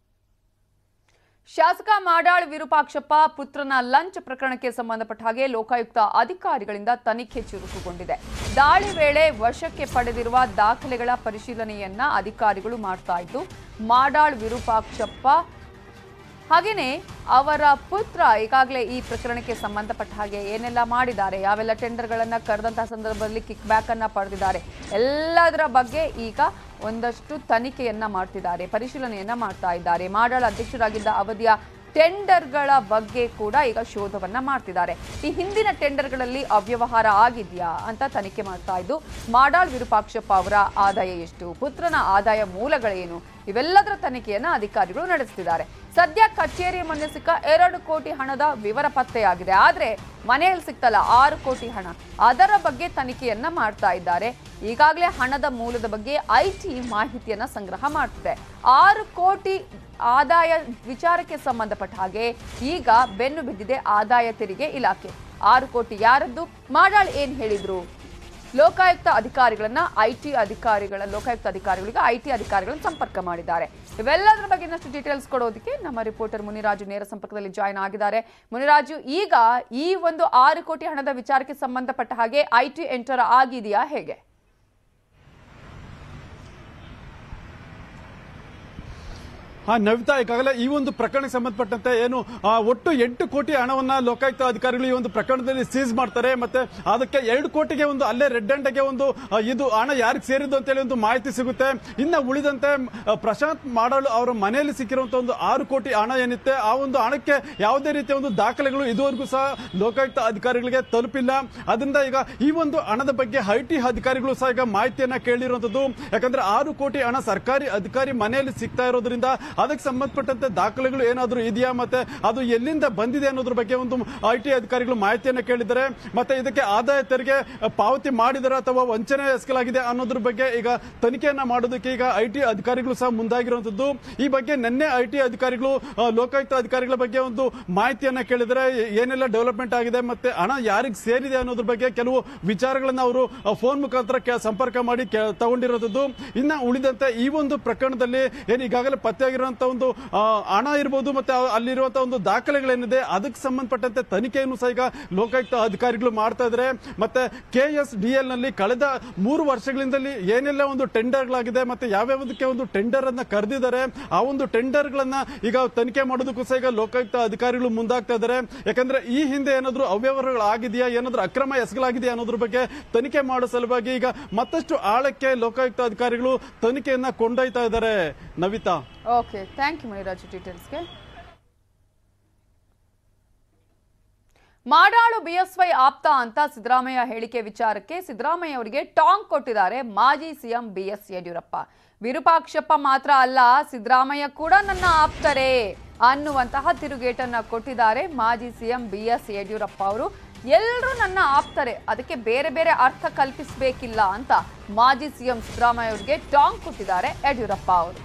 ಶಾಸಕ ಮಾಡಾಳ್ ವಿರೂಪಾಕ್ಷಪ್ಪ ಪುತ್ರನ ಲಂಚ್ ಪ್ರಕರಣಕ್ಕೆ ಸಂಬಂಧಪಟ್ಟ ಹಾಗೆ ಲೋಕಾಯುಕ್ತ ಅಧಿಕಾರಿಗಳಿಂದ ತನಿಖೆ ಚುರುಕುಗೊಂಡಿದೆ ದಾಳಿ ವೇಳೆ ವಶಕ್ಕೆ ಪಡೆದಿರುವ ದಾಖಲೆಗಳ ಪರಿಶೀಲನೆಯನ್ನ ಅಧಿಕಾರಿಗಳು ಮಾಡ್ತಾ ಇದ್ದು ಮಾಡಾಳ್ ವಿರೂಪಾಕ್ಷಪ್ಪ ಹಾಗೇನೆ ಅವರ ಪುತ್ರ ಈಗಾಗಲೇ ಈ ಪ್ರಕರಣಕ್ಕೆ ಸಂಬಂಧಪಟ್ಟ ಹಾಗೆ ಏನೆಲ್ಲ ಮಾಡಿದ್ದಾರೆ ಯಾವೆಲ್ಲ ಟೆಂಡರ್ಗಳನ್ನ ಕರೆದಂತಹ ಸಂದರ್ಭದಲ್ಲಿ ಕಿಕ್ ಬ್ಯಾಕ್ ಅನ್ನ ಪಡೆದಿದ್ದಾರೆ ಎಲ್ಲದರ ಬಗ್ಗೆ ಈಗ ಒಂದಷ್ಟು ತನಿಖೆಯನ್ನ ಮಾಡ್ತಿದ್ದಾರೆ ಪರಿಶೀಲನೆಯನ್ನ ಮಾಡ್ತಾ ಇದ್ದಾರೆ ಮಾಡಾಳ್ ಅಧ್ಯಕ್ಷರಾಗಿದ್ದ ಅವಧಿಯ ಟೆಂಡರ್ಗಳ ಬಗ್ಗೆ ಕೂಡ ಈಗ ಶೋಧವನ್ನ ಮಾಡ್ತಿದ್ದಾರೆ ಈ ಹಿಂದಿನ ಟೆಂಡರ್ಗಳಲ್ಲಿ ಅವ್ಯವಹಾರ ಆಗಿದೆಯಾ ಅಂತ ತನಿಖೆ ಮಾಡ್ತಾ ಇದ್ದು ಮಾಡಾಳ್ ವಿರೂಪಾಕ್ಷಪ್ಪ ಅವರ ಆದಾಯ ಎಷ್ಟು ಪುತ್ರನ ಆದಾಯ ಮೂಲಗಳೇನು ಇವೆಲ್ಲದರ ತನಿಖೆಯನ್ನ ಅಧಿಕಾರಿಗಳು ನಡೆಸ್ತಿದ್ದಾರೆ ಸದ್ಯ ಕಚೇರಿ ಮುಂದೆ ಸಿಕ್ಕ ಎರಡು ಕೋಟಿ ಹಣದ ವಿವರ ಪತ್ತೆಯಾಗಿದೆ ಆದ್ರೆ ಮನೆಯಲ್ಲಿ ಸಿಕ್ತಲ್ಲ ಆರು ಕೋಟಿ ಹಣ ಅದರ ಬಗ್ಗೆ ತನಿಖೆಯನ್ನ ಮಾಡ್ತಾ ಇದ್ದಾರೆ ಈಗಾಗಲೇ ಹಣದ ಮೂಲದ ಬಗ್ಗೆ ಐಟಿ ಮಾಹಿತಿಯನ್ನ ಸಂಗ್ರಹ ಮಾಡ್ತಿದೆ ಆರು ಕೋಟಿ ಆದಾಯ ವಿಚಾರಕ್ಕೆ ಸಂಬಂಧಪಟ್ಟ ಹಾಗೆ ಈಗ ಬೆನ್ನು ಬಿದ್ದಿದೆ ಆದಾಯ ತೆರಿಗೆ ಇಲಾಖೆ ಆರು ಕೋಟಿ ಯಾರದ್ದು ಮಾಡಾಳ್ ಏನ್ ಹೇಳಿದ್ರು ಲೋಕಾಯುಕ್ತ ಅಧಿಕಾರಿಗಳನ್ನ ಐಟಿ ಅಧಿಕಾರಿಗಳ ಲೋಕಾಯುಕ್ತ ಅಧಿಕಾರಿಗಳಿಗೆ ಐಟಿ ಅಧಿಕಾರಿಗಳನ್ನ ಸಂಪರ್ಕ ಮಾಡಿದ್ದಾರೆ ಇವೆಲ್ಲದರ ಬಗ್ಗೆ ಇನ್ನಷ್ಟು ಡೀಟೇಲ್ಸ್ ಕೊಡೋದಕ್ಕೆ ನಮ್ಮ ರಿಪೋರ್ಟರ್ ಮುನಿರಾಜು ನೇರ ಸಂಪರ್ಕದಲ್ಲಿ ಜಾಯ್ನ್ ಆಗಿದ್ದಾರೆ ಮುನಿರಾಜು ಈಗ ಈ ಒಂದು ಆರು ಕೋಟಿ ಹಣದ ವಿಚಾರಕ್ಕೆ ಸಂಬಂಧಪಟ್ಟ ಹಾಗೆ ಐಟಿ ಎಂಟರ್ ಆಗಿದೆಯಾ ಹೇಗೆ ಹಾ ನವಿತಾ ಈಗಾಗಲೇ ಈ ಒಂದು ಪ್ರಕರಣಕ್ಕೆ ಸಂಬಂಧಪಟ್ಟಂತೆ ಏನು ಆ, ಒಟ್ಟು ಎಂಟು ಕೋಟಿ ಹಣವನ್ನ ಲೋಕಾಯುಕ್ತ ಅಧಿಕಾರಿಗಳು ಈ ಒಂದು ಪ್ರಕರಣದಲ್ಲಿ ಸೀಸ್ ಮಾಡ್ತಾರೆ ಮತ್ತೆ ಅದಕ್ಕೆ ಎರಡು ಕೋಟಿಗೆ ಒಂದು ಅಲ್ಲೇ ರೆಡ್ ಹ್ಯಾಂಡ್ಗೆ ಒಂದು ಆ, ಇದು ಹಣ ಯಾರಿಗೆ ಸೇರಿದ್ದು ಅಂತೇಳಿ ಒಂದು ಮಾಹಿತಿ ಸಿಗುತ್ತೆ ಇನ್ನ ಉಳಿದಂತೆ ಆ, ಪ್ರಶಾಂತ್ ಮಾಡಾಳು ಅವರ ಮನೆಯಲ್ಲಿ ಸಿಕ್ಕಿರುವಂತಹ ಒಂದು ಆರು ಕೋಟಿ ಹಣ ಏನಿತ್ತೆ ಆ ಒಂದು ಹಣಕ್ಕೆ ಯಾವುದೇ ರೀತಿಯ ಒಂದು ದಾಖಲೆಗಳು ಇದುವರೆಗೂ ಸಹ ಲೋಕಾಯುಕ್ತ ಅಧಿಕಾರಿಗಳಿಗೆ ತಲುಪಿಲ್ಲ ಅದರಿಂದ ಈಗ ಈ ಒಂದು ಹಣದ ಬಗ್ಗೆ ಐಟಿ ಅಧಿಕಾರಿಗಳು ಸಹ ಈಗ ಮಾಹಿತಿಯನ್ನ ಕೇಳಿರುವಂತದ್ದು ಯಾಕಂದ್ರೆ ಆರು ಕೋಟಿ ಹಣ ಸರ್ಕಾರಿ ಅಧಿಕಾರಿ ಮನೆಯಲ್ಲಿ ಸಿಗ್ತಾ ಇರೋದ್ರಿಂದ ಅದಕ್ಕೆ ಸಂಬಂಧಪಟ್ಟಂತೆ ದಾಖಲೆಗಳು ಏನಾದರೂ ಇದೆಯಾ ಮತ್ತೆ ಅದು ಎಲ್ಲಿಂದ ಬಂದಿದೆ ಅನ್ನೋದ್ರ ಬಗ್ಗೆ ಒಂದು ಐಟಿ ಅಧಿಕಾರಿಗಳು ಮಾಹಿತಿಯನ್ನ ಕೇಳಿದ್ದಾರೆ ಮತ್ತೆ ಇದಕ್ಕೆ ಆದಾಯ ತೆರಿಗೆ ಪಾವತಿ ಮಾಡಿದರೆ ಅಥವಾ ವಂಚನೆ ಎಸಕಲಾಗಿದೆ ಅನ್ನೋದ್ರ ಬಗ್ಗೆ ಈಗ ತನಿಖೆಯನ್ನ ಮಾಡೋದಕ್ಕೆ ಈಗ ಐಟಿ ಅಧಿಕಾರಿಗಳು ಸಹ ಮುಂದಾಗಿರುವಂತದ್ದು ಈ ಬಗ್ಗೆ ನಿನ್ನೆ ಐಟಿ ಅಧಿಕಾರಿಗಳು ಆ, ಲೋಕಾಯುಕ್ತ ಅಧಿಕಾರಿಗಳ ಬಗ್ಗೆ ಒಂದು ಮಾಹಿತಿಯನ್ನ ಕೇಳಿದರೆ ಏನೆಲ್ಲ ಡೆವಲಪ್ಮೆಂಟ್ ಆಗಿದೆ ಮತ್ತೆ ಹಣ ಯಾರಿಗೆ ಸೇರಿದೆ ಅನ್ನೋದ್ರ ಬಗ್ಗೆ ಕೆಲವು ವಿಚಾರಗಳನ್ನ ಅವರು ಫೋನ್ ಮುಖಾಂತರ ಕೆ- ಸಂಪರ್ಕ ಮಾಡಿ ಕೆ- ತಗೊಂಡಿರೋದು ಇನ್ನ ಉಳಿದಂತೆ ಈ ಒಂದು ಪ್ರಕರಣದಲ್ಲಿ ಏನು ಈಗಾಗಲೇ ಪತ್ತೆಯಾಗಿರೋ ಅಲ್ಲಿರುವಂತ ಒಂದು ಆ, ಹಣ ಇರ್ಬೋದು ಮತ್ತೆ ಆ- ಅಲ್ಲಿರುವಂತ ಒಂದು ದಾಖಲೆಗಳೇನಿದೆ ಅದಕ್ಕೆ ಸಂಬಂಧಪಟ್ಟಂತೆ ತನಿಖೆಯನ್ನು ಸಹ ಈಗ ಲೋಕಾಯುಕ್ತ ಅಧಿಕಾರಿಗಳು ಮಾಡ್ತಾ ಇದ್ದಾರೆ ಮತ್ತೆ ಕೆ ಎಸ್ ಡಿ ಎಲ್ ನಲ್ಲಿ ಕಳೆದ ಮೂರು ವರ್ಷಗಳಿಂದಲೇ ಏನೆಲ್ಲ ಒಂದು ಟೆಂಡರ್ಗಳಾಗಿದೆ ಮತ್ತೆ ಯಾವ್ಯಾವುದಕ್ಕೆ ಒಂದು ಟೆಂಡರ್ ಅನ್ನ ಕರೆದಿದ್ದಾರೆ ಆ ಒಂದು ಟೆಂಡರ್ ಗಳನ್ನ ಈಗ ತನಿಖೆ ಮಾಡೋದಕ್ಕೂ ಸಹ ಈಗ ಲೋಕಾಯುಕ್ತ ಅಧಿಕಾರಿಗಳು ಮುಂದಾಗ್ತಾ ಇದ್ದಾರೆ ಯಾಕಂದ್ರೆ ಈ ಹಿಂದೆ ಏನಾದ್ರು ಅವ್ಯವಹಾರಗಳು ಆಗಿದೆಯಾ ಏನಾದ್ರು ಅಕ್ರಮ ಎಸಗಲಾಗಿದೆಯಾ ಅನ್ನೋದ್ರ ಬಗ್ಗೆ ತನಿಖೆ ಮಾಡೋ ಸಲುವಾಗಿ ಈಗ ಮತ್ತಷ್ಟು ಆಳಕ್ಕೆ ಲೋಕಾಯುಕ್ತ ಅಧಿಕಾರಿಗಳು ತನಿಖೆಯನ್ನ ಕೊಂಡೊಯ್ತಾ ಇದ್ದಾರೆ Navitha okay thank you Maniraj ಡೀಟೇಲ್ಸ್ಗೆ ಮಾಡಾಳು ಬಿಎಸ್ವೈ ಆಪ್ತ ಅಂತ ಸಿದ್ದರಾಮಯ್ಯ ಹೇಳಿಕೆ ವಿಚಾರಕ್ಕೆ ಸಿದ್ದರಾಮಯ್ಯ ಅವರಿಗೆ ಟಾಂಗ್ ಕೊಟ್ಟಿದ್ದಾರೆ ಮಾಜಿ ಸಿಎಂ ಬಿಎಸ್ ಯಡಿಯೂರಪ್ಪ ವಿರೂಪಾಕ್ಷಪ್ಪ ಮಾತ್ರ ಅಲ್ಲ ಸಿದ್ದರಾಮಯ್ಯ ಕೂಡ ನನ್ನ ಆಪ್ತರೇ ಅನ್ನುವಂತಹ ತಿರುಗೇಟನ್ನ ಕೊಟ್ಟಿದ್ದಾರೆ ಮಾಜಿ ಸಿಎಂ ಬಿಎಸ್ ಯಡಿಯೂರಪ್ಪ ಅವರು ಎಲ್ಲರೂ ನನ್ನ ಆಪ್ತರೆ ಅದಕ್ಕೆ ಬೇರೆ ಬೇರೆ ಅರ್ಥ ಕಲ್ಪಿಸಬೇಕಿಲ್ಲ ಅಂತ ಮಾಜಿ ಸಿಎಂ ಸಿದ್ದರಾಮಯ್ಯ ಅವರಿಗೆ ಟಾಂಗ್ ಕೊಟ್ಟಿದ್ದಾರೆ ಯಡಿಯೂರಪ್ಪ ಅವರು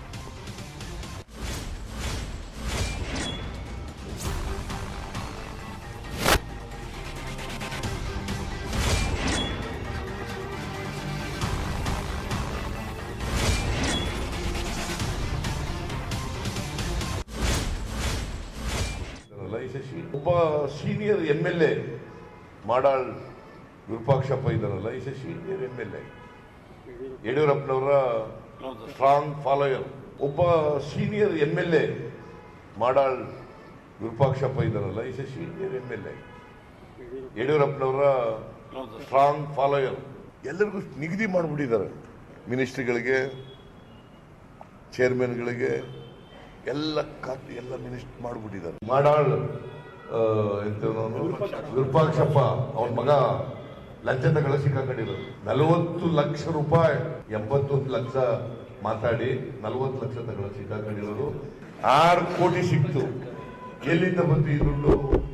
ಇದ್ದಾರಲ್ಲ ಯಶಸ್ವಿ ಒಬ್ಬ senior M L A Madal Virupakshappa ಇದ್ದಾರಲ್ಲ is senior M L A ಯಡಿಯೂರಪ್ಪನವರ ಸ್ಟ್ರಾಂಗ್ ಫಾಲೋಯರ್ ಒಬ್ಬ senior M L A Madal Virupakshappa ಇದ್ದಾರಲ್ಲ is senior M L A ಯಡಿಯೂರಪ್ಪನವರ ಸ್ಟ್ರಾಂಗ್ ಫಾಲೋಯರ್ ಎಲ್ಲರಿಗೂ ನಿಗದಿ ಮಾಡಿಬಿಟ್ಟಿದ್ದಾರೆ ಮಿನಿಸ್ಟ್ರಿಗಳಿಗೆ ಚೇರ್ಮನ್ಗಳಿಗೆ ಎಲ್ಲ ಖಾತೆ ಎಲ್ಲ ಮಿನಿಸ್ಟ್ ಮಾಡಿಬಿಟ್ಟಿದ್ದಾರೆ ಮಾಡಾಳ್ ಆ, ಎಂತವನು ವಿರೂಪಾಕ್ಷಪ್ಪ ಅವನ ಮಗ ಲಂಚ ತಗೊಳ್ಳ ಸಿಕ್ಕಾಕೊಂಡಿರೋದು ನಲವತ್ತು ಲಕ್ಷ ರೂಪಾಯಿ ಎಂಬತ್ತೊಂದು ಲಕ್ಷ ಮಾತಾಡಿ ನಲವತ್ತು ಲಕ್ಷ ತಗೊಳ್ಳ ಸಿಕ್ಕಾಕೊಂಡಿರೋದು ಆರು ಕೋಟಿ ಸಿಕ್ತು ಎಲ್ಲಿಂದ ಬಂತು ಈ ದುಡ್ಡು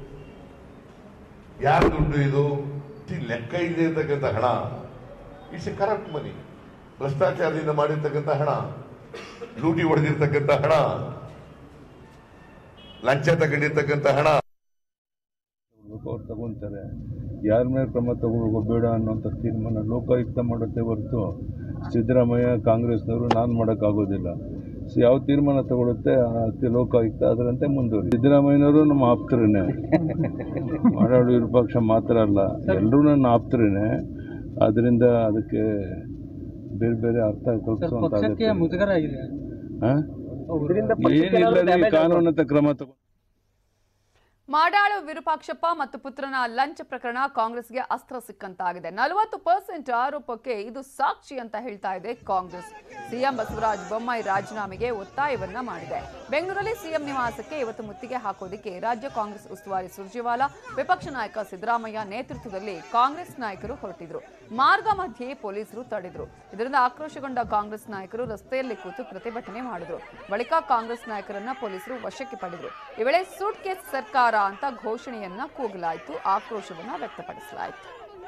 ಯಾರ ದುಡ್ಡು ಇದು ಈ ಲೆಕ್ಕ ಇಲ್ಲದೆ ಇರ್ತಕ್ಕಂಥ ಹಣ ಇಟ್ಸ್ ಎ ಕರಪ್ಟ್ ಮನಿ ಭ್ರಷ್ಟಾಚಾರದಿಂದ ಮಾಡಿರ್ತಕ್ಕಂಥ ಹಣ ಲೂಟಿ ಹೊಡೆದಿರ್ತಕ್ಕಂಥ ಹಣ ಲಂಚ ತಗೊಂಡಿರ್ತಕ್ಕಂಥ ಹಣ ತಗೊಳ್ಬೇಕು ಅವ್ರು ತಗೊಂತಾರೆ ಯಾರ ಮೇಲೆ ಕ್ರಮ ತಗೋಬೇಕು ಬೇಡ ಅನ್ನೋಂಥ ತೀರ್ಮಾನ ಲೋಕಾಯುಕ್ತ ಮಾಡುತ್ತೆ ಹೊರತು ಸಿದ್ದರಾಮಯ್ಯ ಕಾಂಗ್ರೆಸ್ನವರು ನಾನು ಮಾಡೋಕ್ಕಾಗೋದಿಲ್ಲ ಸೊ ಯಾವ ತೀರ್ಮಾನ ತಗೊಳುತ್ತೆ ಆ ತಿ- ಲೋಕಾಯುಕ್ತ ಅದರಂತೆ ಮುಂದುವರಿ ಸಿದ್ದರಾಮಯ್ಯನವರು ನಮ್ಮ ಆಪ್ತರೇನೆ ಮಾಡಾಳು ವಿರೂಪಾಕ್ಷ ಮಾತ್ರ ಅಲ್ಲ ಎಲ್ಲರೂ ನನ್ನ ಆಪ್ತರೇನೆ ಅದರಿಂದ ಅದಕ್ಕೆ ಬೇರೆ ಬೇರೆ ಅರ್ಥ ಕಲ್ಪಿಸುವಂತ ಪಕ್ಷಕ್ಕೆ ಮುಜುಗರ ಆಗಿದೆ ಏನಿಲ್ಲ ರೀ, ಕಾನೂನಂತ ಕ್ರಮ ತಗೋ ಮಾಡಾಳು ವಿರೂಪಾಕ್ಷಪ್ಪ ಮತ್ತು ಪುತ್ರನ ಲಂಚ ಪ್ರಕರಣ ಕಾಂಗ್ರೆಸ್ಗೆ ಅಸ್ತ್ರ ಸಿಕ್ಕಂತಾಗಿದೆ ನಲವತ್ತು ಪರ್ಸೆಂಟ್ ಆರೋಪಕ್ಕೆ ಇದು ಸಾಕ್ಷಿ ಅಂತ ಹೇಳ್ತಾ ಇದೆ ಕಾಂಗ್ರೆಸ್ ಸಿಎಂ ಬಸವರಾಜ ಬೊಮ್ಮಾಯಿ ರಾಜೀನಾಮೆಗೆ ಒತ್ತಾಯವನ್ನ ಮಾಡಿದೆ ಬೆಂಗಳೂರಲ್ಲಿ ಸಿಎಂ ನಿವಾಸಕ್ಕೆ ಇವತ್ತು ಮುತ್ತಿಗೆ ಹಾಕೋದಿಕ್ಕೆ ರಾಜ್ಯ ಕಾಂಗ್ರೆಸ್ ಉಸ್ತುವಾರಿ ಸುರ್ಜೇವಾಲಾ ವಿಪಕ್ಷ ನಾಯಕ ಸಿದ್ದರಾಮಯ್ಯ ನೇತೃತ್ವದಲ್ಲಿ ಕಾಂಗ್ರೆಸ್ ನಾಯಕರು ಹೊರಟಿದ್ರು ಮಾರ್ಗ ಮಧ್ಯೆ ಪೊಲೀಸರು ತಡೆದ್ರು ಇದರಿಂದ ಆಕ್ರೋಶಗೊಂಡ ಕಾಂಗ್ರೆಸ್ ನಾಯಕರು ರಸ್ತೆಯಲ್ಲಿ ಕೂತು ಪ್ರತಿಭಟನೆ ಮಾಡಿದ್ರು ಬಳಿಕ ಕಾಂಗ್ರೆಸ್ ನಾಯಕರನ್ನ ಪೊಲೀಸರು ವಶಕ್ಕೆ ಪಡೆದ್ರು ಈ ವೇಳೆ ಸೂಟ್ ಕೇಸ್ ಸರ್ಕಾರ ಅಂತ ಘೋಷಣೆಯನ್ನ ಕೂಗಲಾಯಿತು ಆಕ್ರೋಶವನ್ನ ವ್ಯಕ್ತಪಡಿಸಲಾಯಿತು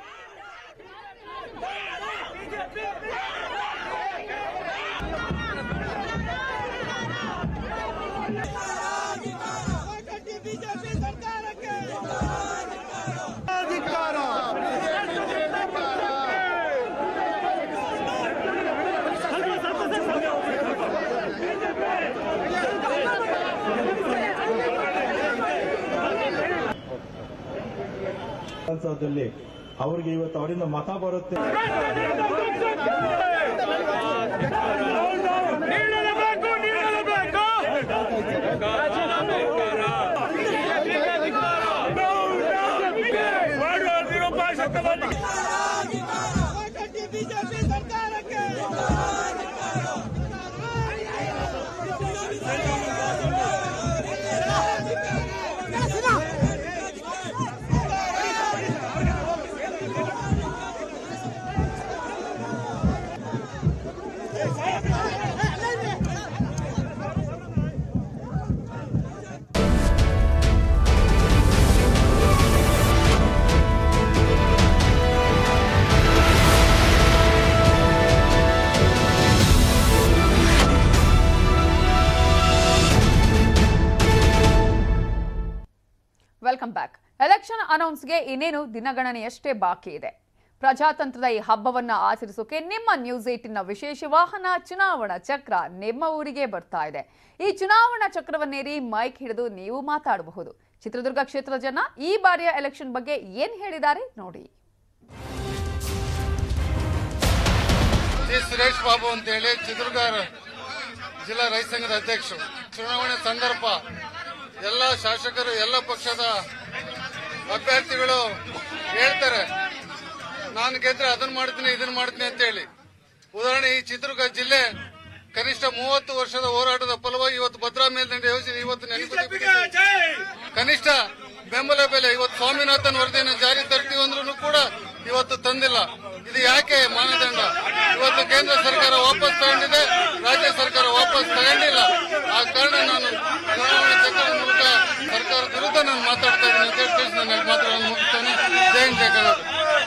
ವಿಧಾನಸೌಧದಲ್ಲಿ ಅವ್ರಿಗೆ ಇವತ್ತು ಅವರಿಂದ ಮತ ಬರುತ್ತೆ ಬಿಜೆಪಿ ಸರ್ಕಾರಕ್ಕೆ ವೆಲ್ಕಮ್ ಬ್ಯಾಕ್ ಎಲೆಕ್ಷನ್ ಅನೌನ್ಸ್ಗೆ ಇನ್ನೇನು ದಿನಗಣನೆಯಷ್ಟೇ ಬಾಕಿ ಇದೆ ಪ್ರಜಾತಂತ್ರದ ಈ ಹಬ್ಬವನ್ನ ಆಚರಿಸೋಕೆ ನಿಮ್ಮ ನ್ಯೂಸ್ ಏಟಿನ ವಿಶೇಷ ವಾಹನ ಚುನಾವಣಾ ಚಕ್ರ ನಿಮ್ಮ ಊರಿಗೆ ಬರ್ತಾ ಇದೆ ಈ ಚುನಾವಣಾ ಚಕ್ರವನ್ನೇರಿ ಮೈಕ್ ಹಿಡಿದು ನೀವು ಮಾತಾಡಬಹುದು ಚಿತ್ರದುರ್ಗ ಕ್ಷೇತ್ರದ ಜನ ಈ ಬಾರಿಯ ಎಲೆಕ್ಷನ್ ಬಗ್ಗೆ ಏನ್ ಹೇಳಿದ್ದಾರೆ ನೋಡಿ ಸಿ ಸುರೇಶ್ ಬಾಬು ಅಂತೇಳಿ ಚಿತ್ರದುರ್ಗ ಜಿಲ್ಲಾ ರೈತ ಸಂಘದ ಅಧ್ಯಕ್ಷರು ಚುನಾವಣೆ ಸಂದರ್ಭ ಎಲ್ಲ ಶಾಸಕರು ಎಲ್ಲ ಪಕ್ಷದ ಅಭ್ಯರ್ಥಿಗಳು ಹೇಳ್ತಾರೆ ನಾನು ಗೆದ್ರೆ ಅದನ್ನ ಮಾಡ್ತೀನಿ ಇದನ್ನ ಮಾಡ್ತೀನಿ ಅಂತ ಹೇಳಿ ಉದಾಹರಣೆ ಈ ಚಿತ್ರದುರ್ಗ ಜಿಲ್ಲೆ ಕನಿಷ್ಠ ಮೂವತ್ತು ವರ್ಷದ ಹೋರಾಟದ ಫಲವಾಗಿ ಇವತ್ತು ಭದ್ರಾ ಮೇಲ್ದಂಡೆ ಯೋಜನೆ ಇವತ್ತು ನೆನಪು ಕನಿಷ್ಠ ಬೆಂಬಲ ಬೆಲೆ ಇವತ್ತು ಸ್ವಾಮಿನಾಥನ್ ವರದಿಯನ್ನು ಜಾರಿ ತರ್ತೀವಿ ಅಂದ್ರೂ ಕೂಡ ಇವತ್ತು ತಂದಿಲ್ಲ ಇದು ಯಾಕೆ ಮಾನದಂಡ ಇವತ್ತು ಕೇಂದ್ರ ಸರ್ಕಾರ ವಾಪಸ್ ತಗೊಂಡಿದೆ ರಾಜ್ಯ ಸರ್ಕಾರ ವಾಪಸ್ ತಗೊಂಡಿಲ್ಲ ಆ ಕಾರಣ ನಾನು ಚುನಾವಣೆ ಚಕ್ರದ ಮೂಲಕ ಸರ್ಕಾರದ ವಿರುದ್ಧ ನಾನು ಮಾತಾಡ್ತಾ ಇದ್ದೀನಿ ಅಂತ ಹೇಳಿ ತಿಳಿಸಿ ನನ್ನ ಮಾತುಗಳನ್ನು ಮುಗಿಸ್ತೇನೆ ಜಯಂತ್ ಜಯಕರ್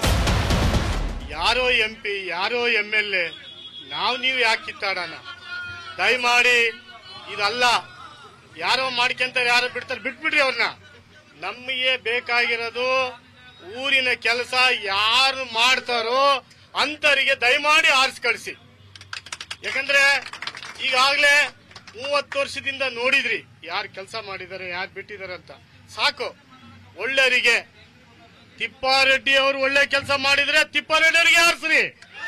ಯಾರೋ ಎಂ ಪಿ ಯಾರೋ ಎಂ ಎಲ್ ಎ ನಾವು ನೀವು ಯಾಕೆ ಕಿತ್ತಾಡೋಣ ದಯಮಾಡಿ ಇದಲ್ಲ ಯಾರೋ ಮಾಡ್ಕೊಂತಾರೆ ಯಾರೋ ಬಿಡ್ತಾರೆ ಬಿಟ್ಬಿಡ್ರಿ ಅವ್ರನ್ನ ನಮಗೆ ಬೇಕಾಗಿರೋದು ಊರಿನ ಕೆಲಸ ಯಾರು ಮಾಡ್ತಾರೋ ಅಂತವರಿಗೆ ದಯಮಾಡಿ ಆರಿಸಿ ಕಳಿಸಿ ಯಾಕಂದ್ರೆ ಈಗಾಗಲೇ ಮೂವತ್ತು ವರ್ಷದಿಂದ ನೋಡಿದ್ರಿ ಯಾರು ಕೆಲಸ ಮಾಡಿದ್ದಾರೆ ಯಾರು ಬಿಟ್ಟಿದ್ದಾರೆ ಅಂತ ಸಾಕು ಒಳ್ಳೆಯವರಿಗೆ ತಿಪ್ಪಾರೆಡ್ಡಿ ಅವರು ಒಳ್ಳೆ ಕೆಲಸ ಮಾಡಿದ್ರೆ ತಿಪ್ಪಾರೆಡ್ಡಿ ಅವರಿಗೆ ಆರಿಸ್ರಿ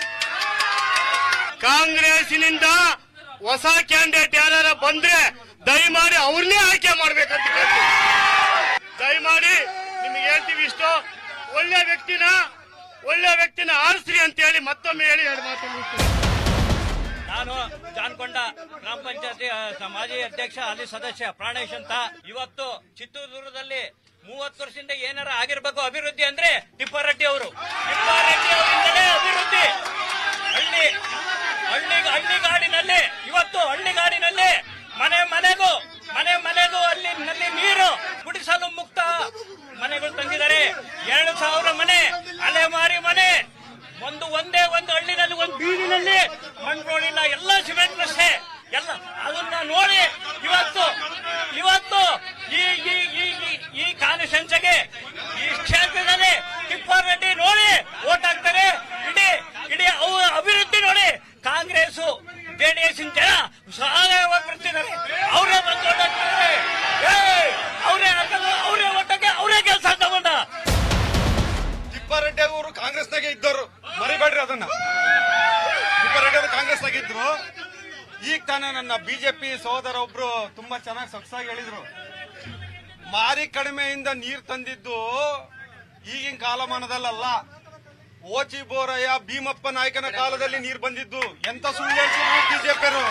ಕಾಂಗ್ರೆಸ್ನಿಂದ ಹೊಸ ಕ್ಯಾಂಡಿಡೇಟ್ ಯಾರ ಬಂದ್ರೆ ದಯಮಾಡಿ ಅವ್ರನ್ನೇ ಆಯ್ಕೆ ಮಾಡ್ಬೇಕಂತ ಕೇಳ್ತೀನಿ. ದಯಮಾಡಿ ನಿಮಗೆ ಹೇಳ್ತೀವಿ ಇಷ್ಟು ಒಳ್ಳೆ ವ್ಯಕ್ತಿನ ಒಳ್ಳೆ ವ್ಯಕ್ತಿನ ಆರಿಸ್ರಿ ಅಂತ ಹೇಳಿ ಮತ್ತೊಮ್ಮೆ ಹೇಳಿ ಎರಡು ಮಾತು ಮುಗಿಸ್ತೀನಿ. ನಾನು ಜಾನ್ಕೊಂಡ ಗ್ರಾಮ ಪಂಚಾಯತಿ ಮಾಜಿ ಅಧ್ಯಕ್ಷ ಅಲ್ಲಿ ಸದಸ್ಯ ಪ್ರಾಣೇಶ್ ಅಂತ ಇವತ್ತು ಚಿತ್ರದುರ್ಗದಲ್ಲಿ ಮೂವತ್ತು ವರ್ಷದಿಂದ ಏನಾರ ಆಗಿರ್ಬೇಕು ಅಭಿವೃದ್ಧಿ ಅಂದ್ರೆ ತಿಪ್ಪಾರೆಡ್ಡಿ ಅವರು ತಿಪ್ಪಾರೆಡ್ಡಿ ಅವರಿಂದಲೇ ಅಭಿವೃದ್ಧಿ ಹಳ್ಳಿ ಹಳ್ಳಿ ಹಳ್ಳಿಗಾಡಿನಲ್ಲಿ ಇವತ್ತು ಹಳ್ಳಿಗಾಡಿನಲ್ಲಿ ಮನೆ ಮನೆಗೂ ಮನೆ ಮನೆಗೂ ಅಲ್ಲಿ ನಲ್ಲಿ ನೀರು ಕುಡಿಸಲು ಮುಕ್ತ ಮನೆಗಳು ತಂದಿದ್ದಾರೆ ಎರಡು ಸಾವಿರ ಮನೆ ಅಲೆಮಾರಿ ಮನೆ ಒಂದು ಒಂದೇ ಒಂದು ಹಳ್ಳಿನಲ್ಲಿ ಒಂದು ಬೀದಿನಲ್ಲಿ ಮಣ್ಣು ರೋಡಿಲ್ಲ ಎಲ್ಲ ಸಿಮೆಂಟ್ ರಸ್ತೆ ಎಲ್ಲ ಅದನ್ನ ನೋಡಿ ಇವತ್ತು ಇವತ್ತು ಈ ಈ ಈ ಈ- ಈ ಕಾನ್ಸ್ಟಿಟ್ಯೂನ್ಸಿಗೆ ಈ ಕ್ಷೇತ್ರದಲ್ಲಿ ತಿಪ್ಪಾರೆಡ್ಡಿ ನೋಡಿ ಓಟ್ ಹಾಕ್ತಾರೆ ಇಡೀ ಇಡೀ ಅವ್ರ ಅಭಿವೃದ್ಧಿ ನೋಡಿ ಕಾಂಗ್ರೆಸ್ ಜೆಡಿಎಸ್ ಜನ ಸಹಾಯವಾಗಿ ಬರ್ತಿದ್ದಾರೆ ಅವರೇ ಬಂದು ಓಟ್ ಹಾಕ್ತಾರೆ ಏಯ್! ಅವರೇ ಹಾಕೋದು ಅವರೇ ಓಟಕ್ಕೆ ಅವರೇ ಕೆಲಸ ತಗೊಂಡ ತಿಪ್ಪಾರೆಡ್ಡಿ ಅವರು ಕಾಂಗ್ರೆಸ್ನಾಗೆ ಇದ್ದವರು ಮರಿಬೇಡ್ರಿ ಅದನ್ನ ತಿಪ್ಪಾರೆಡ್ಡಿ ಅವರು ಕಾಂಗ್ರೆಸ್ನಾಗ ಇದ್ರು ಈಗ ತಾನೇ ನನ್ನ ಬಿಜೆಪಿ ಸಹೋದರ ಒಬ್ರು ತುಂಬಾ ಚೆನ್ನಾಗಿ ಸೊಗಸಾಗಿ ಹೇಳಿದ್ರು ಮಾರಿ ಕಡಿಮೆಯಿಂದ ನೀರ್ ತಂದಿದ್ದು ಈಗಿನ ಕಾಲಮಾನದಲ್ಲ ಓಚಿ ಬೋರಯ್ಯ ಭೀಮಪ್ಪ ನಾಯಕನ ಕಾಲದಲ್ಲಿ ನೀರ್ ಬಂದಿದ್ದು ಎಂತ ಸುಳ್ಳು ಹೇಳ್ತಿದ್ರು ಬಿಜೆಪಿಯರು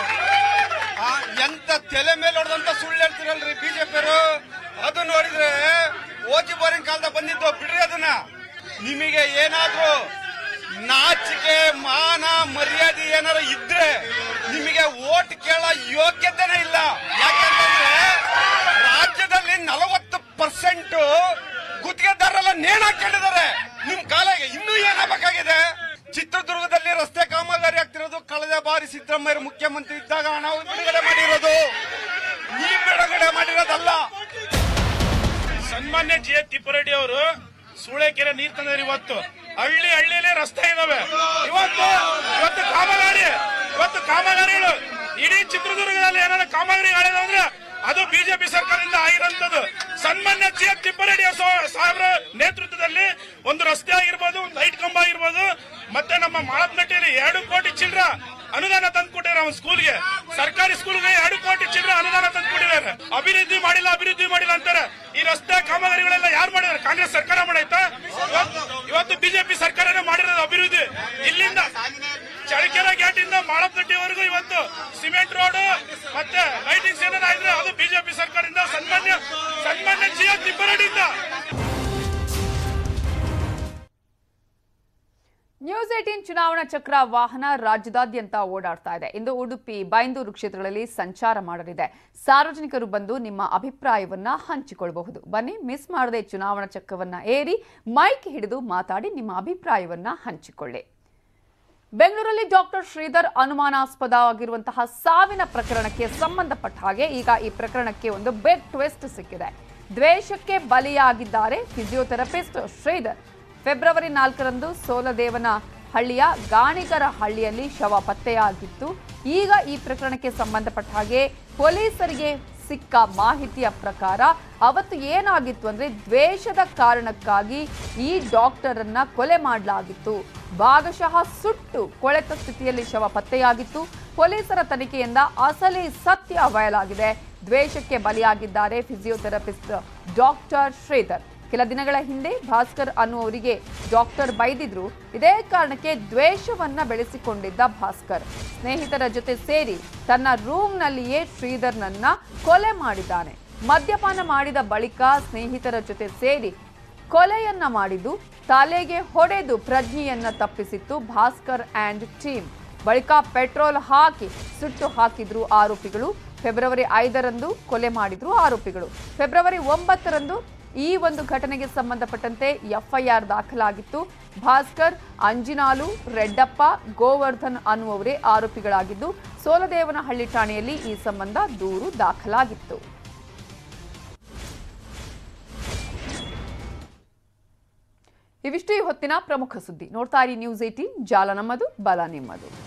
ಎಂತ ತಲೆ ಮೇಲೆ ಹೊಡೆದಂತ ಸುಳ್ಳು ಹೇಳ್ತಿರಲ್ರಿ ಬಿಜೆಪಿಯರು ಅದು ನೋಡಿದ್ರೆ ಓಚಿ ಬೋರಿನ ಕಾಲದಾಗ ಬಂದಿದ್ದು ಬಿಡ್ರಿ ಅದನ್ನ ನಿಮಗೆ ಏನಾದ್ರೂ ನಾಚಿಕೆ ಮಾನ ಮರ್ಯಾದೆ ಏನಾರ ಇದ್ರೆ ನಿಮಗೆ ಓಟ್ ಕೇಳೋ ಯೋಗ್ಯತೆನೇ ಇಲ್ಲ ಯಾಕಂತಂದ್ರೆ ರಾಜ್ಯದಲ್ಲಿ ನಲವತ್ತು ಪರ್ಸೆಂಟ್ ಗುತ್ತಿಗೆದಾರರೆಲ್ಲ ನೇಣ್ ಹಾಕೊಂಡಿದ್ದಾರೆ ನಿಮ್ ಕಾಲ ಇನ್ನೂ ಏನಾಗಬೇಕಾಗಿದೆ ಚಿತ್ರದುರ್ಗದಲ್ಲಿ ರಸ್ತೆ ಕಾಮಗಾರಿ ಆಗ್ತಿರೋದು ಕಳೆದ ಬಾರಿ ಸಿದ್ದರಾಮಯ್ಯ ಮುಖ್ಯಮಂತ್ರಿ ಇದ್ದಾಗ ಹಣ ಬಿಡುಗಡೆ ಮಾಡಿರೋದು ನೀವ್ ಬಿಡುಗಡೆ ಮಾಡಿರೋದಲ್ಲ ಸನ್ಮಾನ್ಯ ಜಿ ಎಚ್ ತಿಪ್ಪಾರೆಡ್ಡಿ ಅವರು ಸೂಳೆಕೆರೆ ನೀರ್ ತಂದ್ರೆ ಇವತ್ತು ಹಳ್ಳಿ ಹಳ್ಳಿಯಲ್ಲಿ ರಸ್ತೆ ಇದಾವೆ ಇವತ್ತು ಇವತ್ತು ಕಾಮಗಾರಿ ಇವತ್ತು ಕಾಮಗಾರಿಗಳು ಇಡೀ ಚಿತ್ರದುರ್ಗದಲ್ಲಿ ಏನಾದ್ರು ಕಾಮಗಾರಿ ಅಂದ್ರೆ ಅದು ಬಿಜೆಪಿ ಸರ್ಕಾರದಿಂದ ಆಗಿರೋಂಥದ್ದು ಸನ್ಮಾನ್ಯ ಜಿ ಎಚ್ ತಿಪ್ಪಾರೆಡ್ಡಿ ಅವ್ರ ಸಾಹೇಬ್ರ ನೇತೃತ್ವದಲ್ಲಿ ಒಂದು ರಸ್ತೆ ಆಗಿರ್ಬೋದು ಒಂದು ಲೈಟ್ ಕಂಬ ಆಗಿರ್ಬೋದು ಮತ್ತೆ ನಮ್ಮ ಮಾಳಪ್ನಟ್ಟಿಯಲ್ಲಿ ಎರಡು ಕೋಟಿ ಚಿಲ್ಲರ ಅನುದಾನ ತಂದ್ಕೊಟ್ಟಿದ್ದಾರೆ ಅವನ ಸ್ಕೂಲ್ಗೆ ಸರ್ಕಾರಿ ಸ್ಕೂಲ್ಗೆ ಎರಡು ಕೋಟಿ ಚಿಲ್ಲರ ಅನುದಾನ ತಂದ್ಕೊಟ್ಟಿದ್ದಾರೆ ಅಭಿವೃದ್ಧಿ ಮಾಡಿಲ್ಲ ಅಭಿವೃದ್ಧಿ ಮಾಡಿಲ್ಲ ಅಂತಾರೆ ಈ ರಸ್ತೆ ಕಾಮಗಾರಿಗಳೆಲ್ಲ ಯಾರು ಮಾಡಿದ್ದಾರೆ ಕಾಂಗ್ರೆಸ್ ಸರ್ಕಾರ ಮಾಡೈತಾ ಇವತ್ತು- ಇವತ್ತು ಬಿಜೆಪಿ ಸರ್ಕಾರನೇ ಮಾಡಿರೋದು ಅಭಿವೃದ್ಧಿ ಇಲ್ಲಿಂದ ಚಳ್ಳಕೆರೆ ಗೇಟ್ ಇಂದ ಮಾಳಪಟ್ಟಿವರೆಗೂ ಇವತ್ತು ಸಿಮೆಂಟ್ ರೋಡ್ ಮತ್ತೆ ಲೈಟಿಂಗ್ಸ್ ಏನಾರ ಇದ್ರೆ ಅದು ಬಿಜೆಪಿ ಸರ್ಕಾರದಿಂದ ಸನ್ಮಾನ್ಯ ಸನ್ಮಾನ್ಯ ಜಿ ಎಸ್ ತಿಪ್ಪರೆಡ್ಡಿಯಿಂದ ನ್ಯೂಸ್ ಏಟೀನ್ ಚುನಾವಣಾ ಚಕ್ರ ವಾಹನ ರಾಜ್ಯದಾದ್ಯಂತ ಓಡಾಡ್ತಾ ಇದೆ ಇಂದು ಉಡುಪಿ ಬೈಂದೂರು ಕ್ಷೇತ್ರಗಳಲ್ಲಿ ಸಂಚಾರ ಮಾಡಲಿದೆ ಸಾರ್ವಜನಿಕರು ಬಂದು ನಿಮ್ಮ ಅಭಿಪ್ರಾಯವನ್ನ ಹಂಚಿಕೊಳ್ಳಬಹುದು ಬನ್ನಿ ಮಿಸ್ ಮಾಡದೆ ಚುನಾವಣಾ ಚಕ್ರವನ್ನ ಏರಿ ಮೈಕ್ ಹಿಡಿದು ಮಾತಾಡಿ ನಿಮ್ಮ ಅಭಿಪ್ರಾಯವನ್ನ ಹಂಚಿಕೊಳ್ಳಿ ಬೆಂಗಳೂರಲ್ಲಿ ಡಾಕ್ಟರ್ ಶ್ರೀಧರ್ ಅನುಮಾನಾಸ್ಪದ ಆಗಿರುವಂತಹ ಸಾವಿನ ಪ್ರಕರಣಕ್ಕೆ ಸಂಬಂಧಪಟ್ಟ ಹಾಗೆ ಈಗ ಈ ಪ್ರಕರಣಕ್ಕೆ ಒಂದು ಬೆಗ್ ಟ್ವಿಸ್ಟ್ ಸಿಕ್ಕಿದೆ ದ್ವೇಷಕ್ಕೆ ಬಲಿಯಾಗಿದ್ದಾರೆ ಫಿಸಿಯೋಥೆರಪಿಸ್ಟ್ ಶ್ರೀಧರ್ ಫೆಬ್ರವರಿ ನಾಲ್ಕರಂದು ಸೋಲದೇವನ ಹಳ್ಳಿಯ ಗಾಣಿಗರ ಹಳ್ಳಿಯಲ್ಲಿ ಶವ ಪತ್ತೆಯಾಗಿತ್ತು ಈಗ ಈ ಪ್ರಕರಣಕ್ಕೆ ಸಂಬಂಧಪಟ್ಟ ಹಾಗೆ ಪೊಲೀಸರಿಗೆ ಸಿಕ್ಕ ಮಾಹಿತಿಯ ಪ್ರಕಾರ ಅವತ್ತು ಏನಾಗಿತ್ತು ಅಂದ್ರೆ ದ್ವೇಷದ ಕಾರಣಕ್ಕಾಗಿ ಈ ಡಾಕ್ಟರ್ ಅನ್ನ ಕೊಲೆ ಮಾಡಲಾಗಿತ್ತು ಭಾಗಶಃ ಸುಟ್ಟು ಕೊಳೆತ ಸ್ಥಿತಿಯಲ್ಲಿ ಶವ ಪತ್ತೆಯಾಗಿತ್ತು ಪೊಲೀಸರ ತನಿಖೆಯಿಂದ ಅಸಲಿ ಸತ್ಯ ಬಯಲಾಗಿದೆ ದ್ವೇಷಕ್ಕೆ ಬಲಿಯಾಗಿದ್ದಾರೆ ಫಿಸಿಯೋಥೆರಪಿಸ್ಟ್ ಡಾಕ್ಟರ್ ಶ್ರೀಧರ್ ಕೆಲ ದಿನಗಳ ಹಿಂದೆ ಭಾಸ್ಕರ್ ಅನ್ನುವರಿಗೆ ಡಾಕ್ಟರ್ ಬೈದಿದ್ರು ಇದೇ ಕಾರಣಕ್ಕೆ ದ್ವೇಷವನ್ನ ಬೆಳೆಸಿಕೊಂಡಿದ್ದ ಭಾಸ್ಕರ್ ಸ್ನೇಹಿತರ ಜೊತೆ ಸೇರಿ ತನ್ನ ರೂಮ್ನಲ್ಲಿಯೇ ಶ್ರೀಧರ್ನನ್ನ ಕೊಲೆ ಮಾಡಿದ್ದಾನೆ ಮದ್ಯಪಾನ ಮಾಡಿದ ಬಳಿಕ ಸ್ನೇಹಿತರ ಜೊತೆ ಸೇರಿ ಕೊಲೆಯನ್ನ ಮಾಡಿದ್ದು ತಲೆಗೆ ಹೊಡೆದು ಪ್ರಜ್ಞೆಯನ್ನ ತಪ್ಪಿಸಿತ್ತು ಭಾಸ್ಕರ್ ಆ್ಯಂಡ್ ಟೀಮ್ ಬಳಿಕ ಪೆಟ್ರೋಲ್ ಹಾಕಿ ಸುಟ್ಟು ಹಾಕಿದ್ರು ಆರೋಪಿಗಳು ಫೆಬ್ರವರಿ ಐದರಂದು ಕೊಲೆ ಮಾಡಿದ್ರು ಆರೋಪಿಗಳು ಫೆಬ್ರವರಿ ಒಂಬತ್ತರಂದು ಈ ಒಂದು ಘಟನೆಗೆ ಸಂಬಂಧಪಟ್ಟಂತೆ ಎಫ್ಐಆರ್ ದಾಖಲಾಗಿತ್ತು ಭಾಸ್ಕರ್ ಅಂಜಿನಾಲು ರೆಡ್ಡಪ್ಪ ಗೋವರ್ಧನ್ ಅನ್ನುವವರೇ ಆರೋಪಿಗಳಾಗಿದ್ದು ಸೋಲದೇವನಹಳ್ಳಿ ಠಾಣೆಯಲ್ಲಿ ಈ ಸಂಬಂಧ ದೂರು ದಾಖಲಾಗಿತ್ತು ಇವಿಷ್ಟು ಈ ಹೊತ್ತಿನ ಪ್ರಮುಖ ಸುದ್ದಿ ನೋಡ್ತಾ ಇರಿ ನ್ಯೂಸ್ ಏಟೀನ್ ಜಾಲ ನಮ್ಮದು ಬಲ ನಿಮ್ಮದು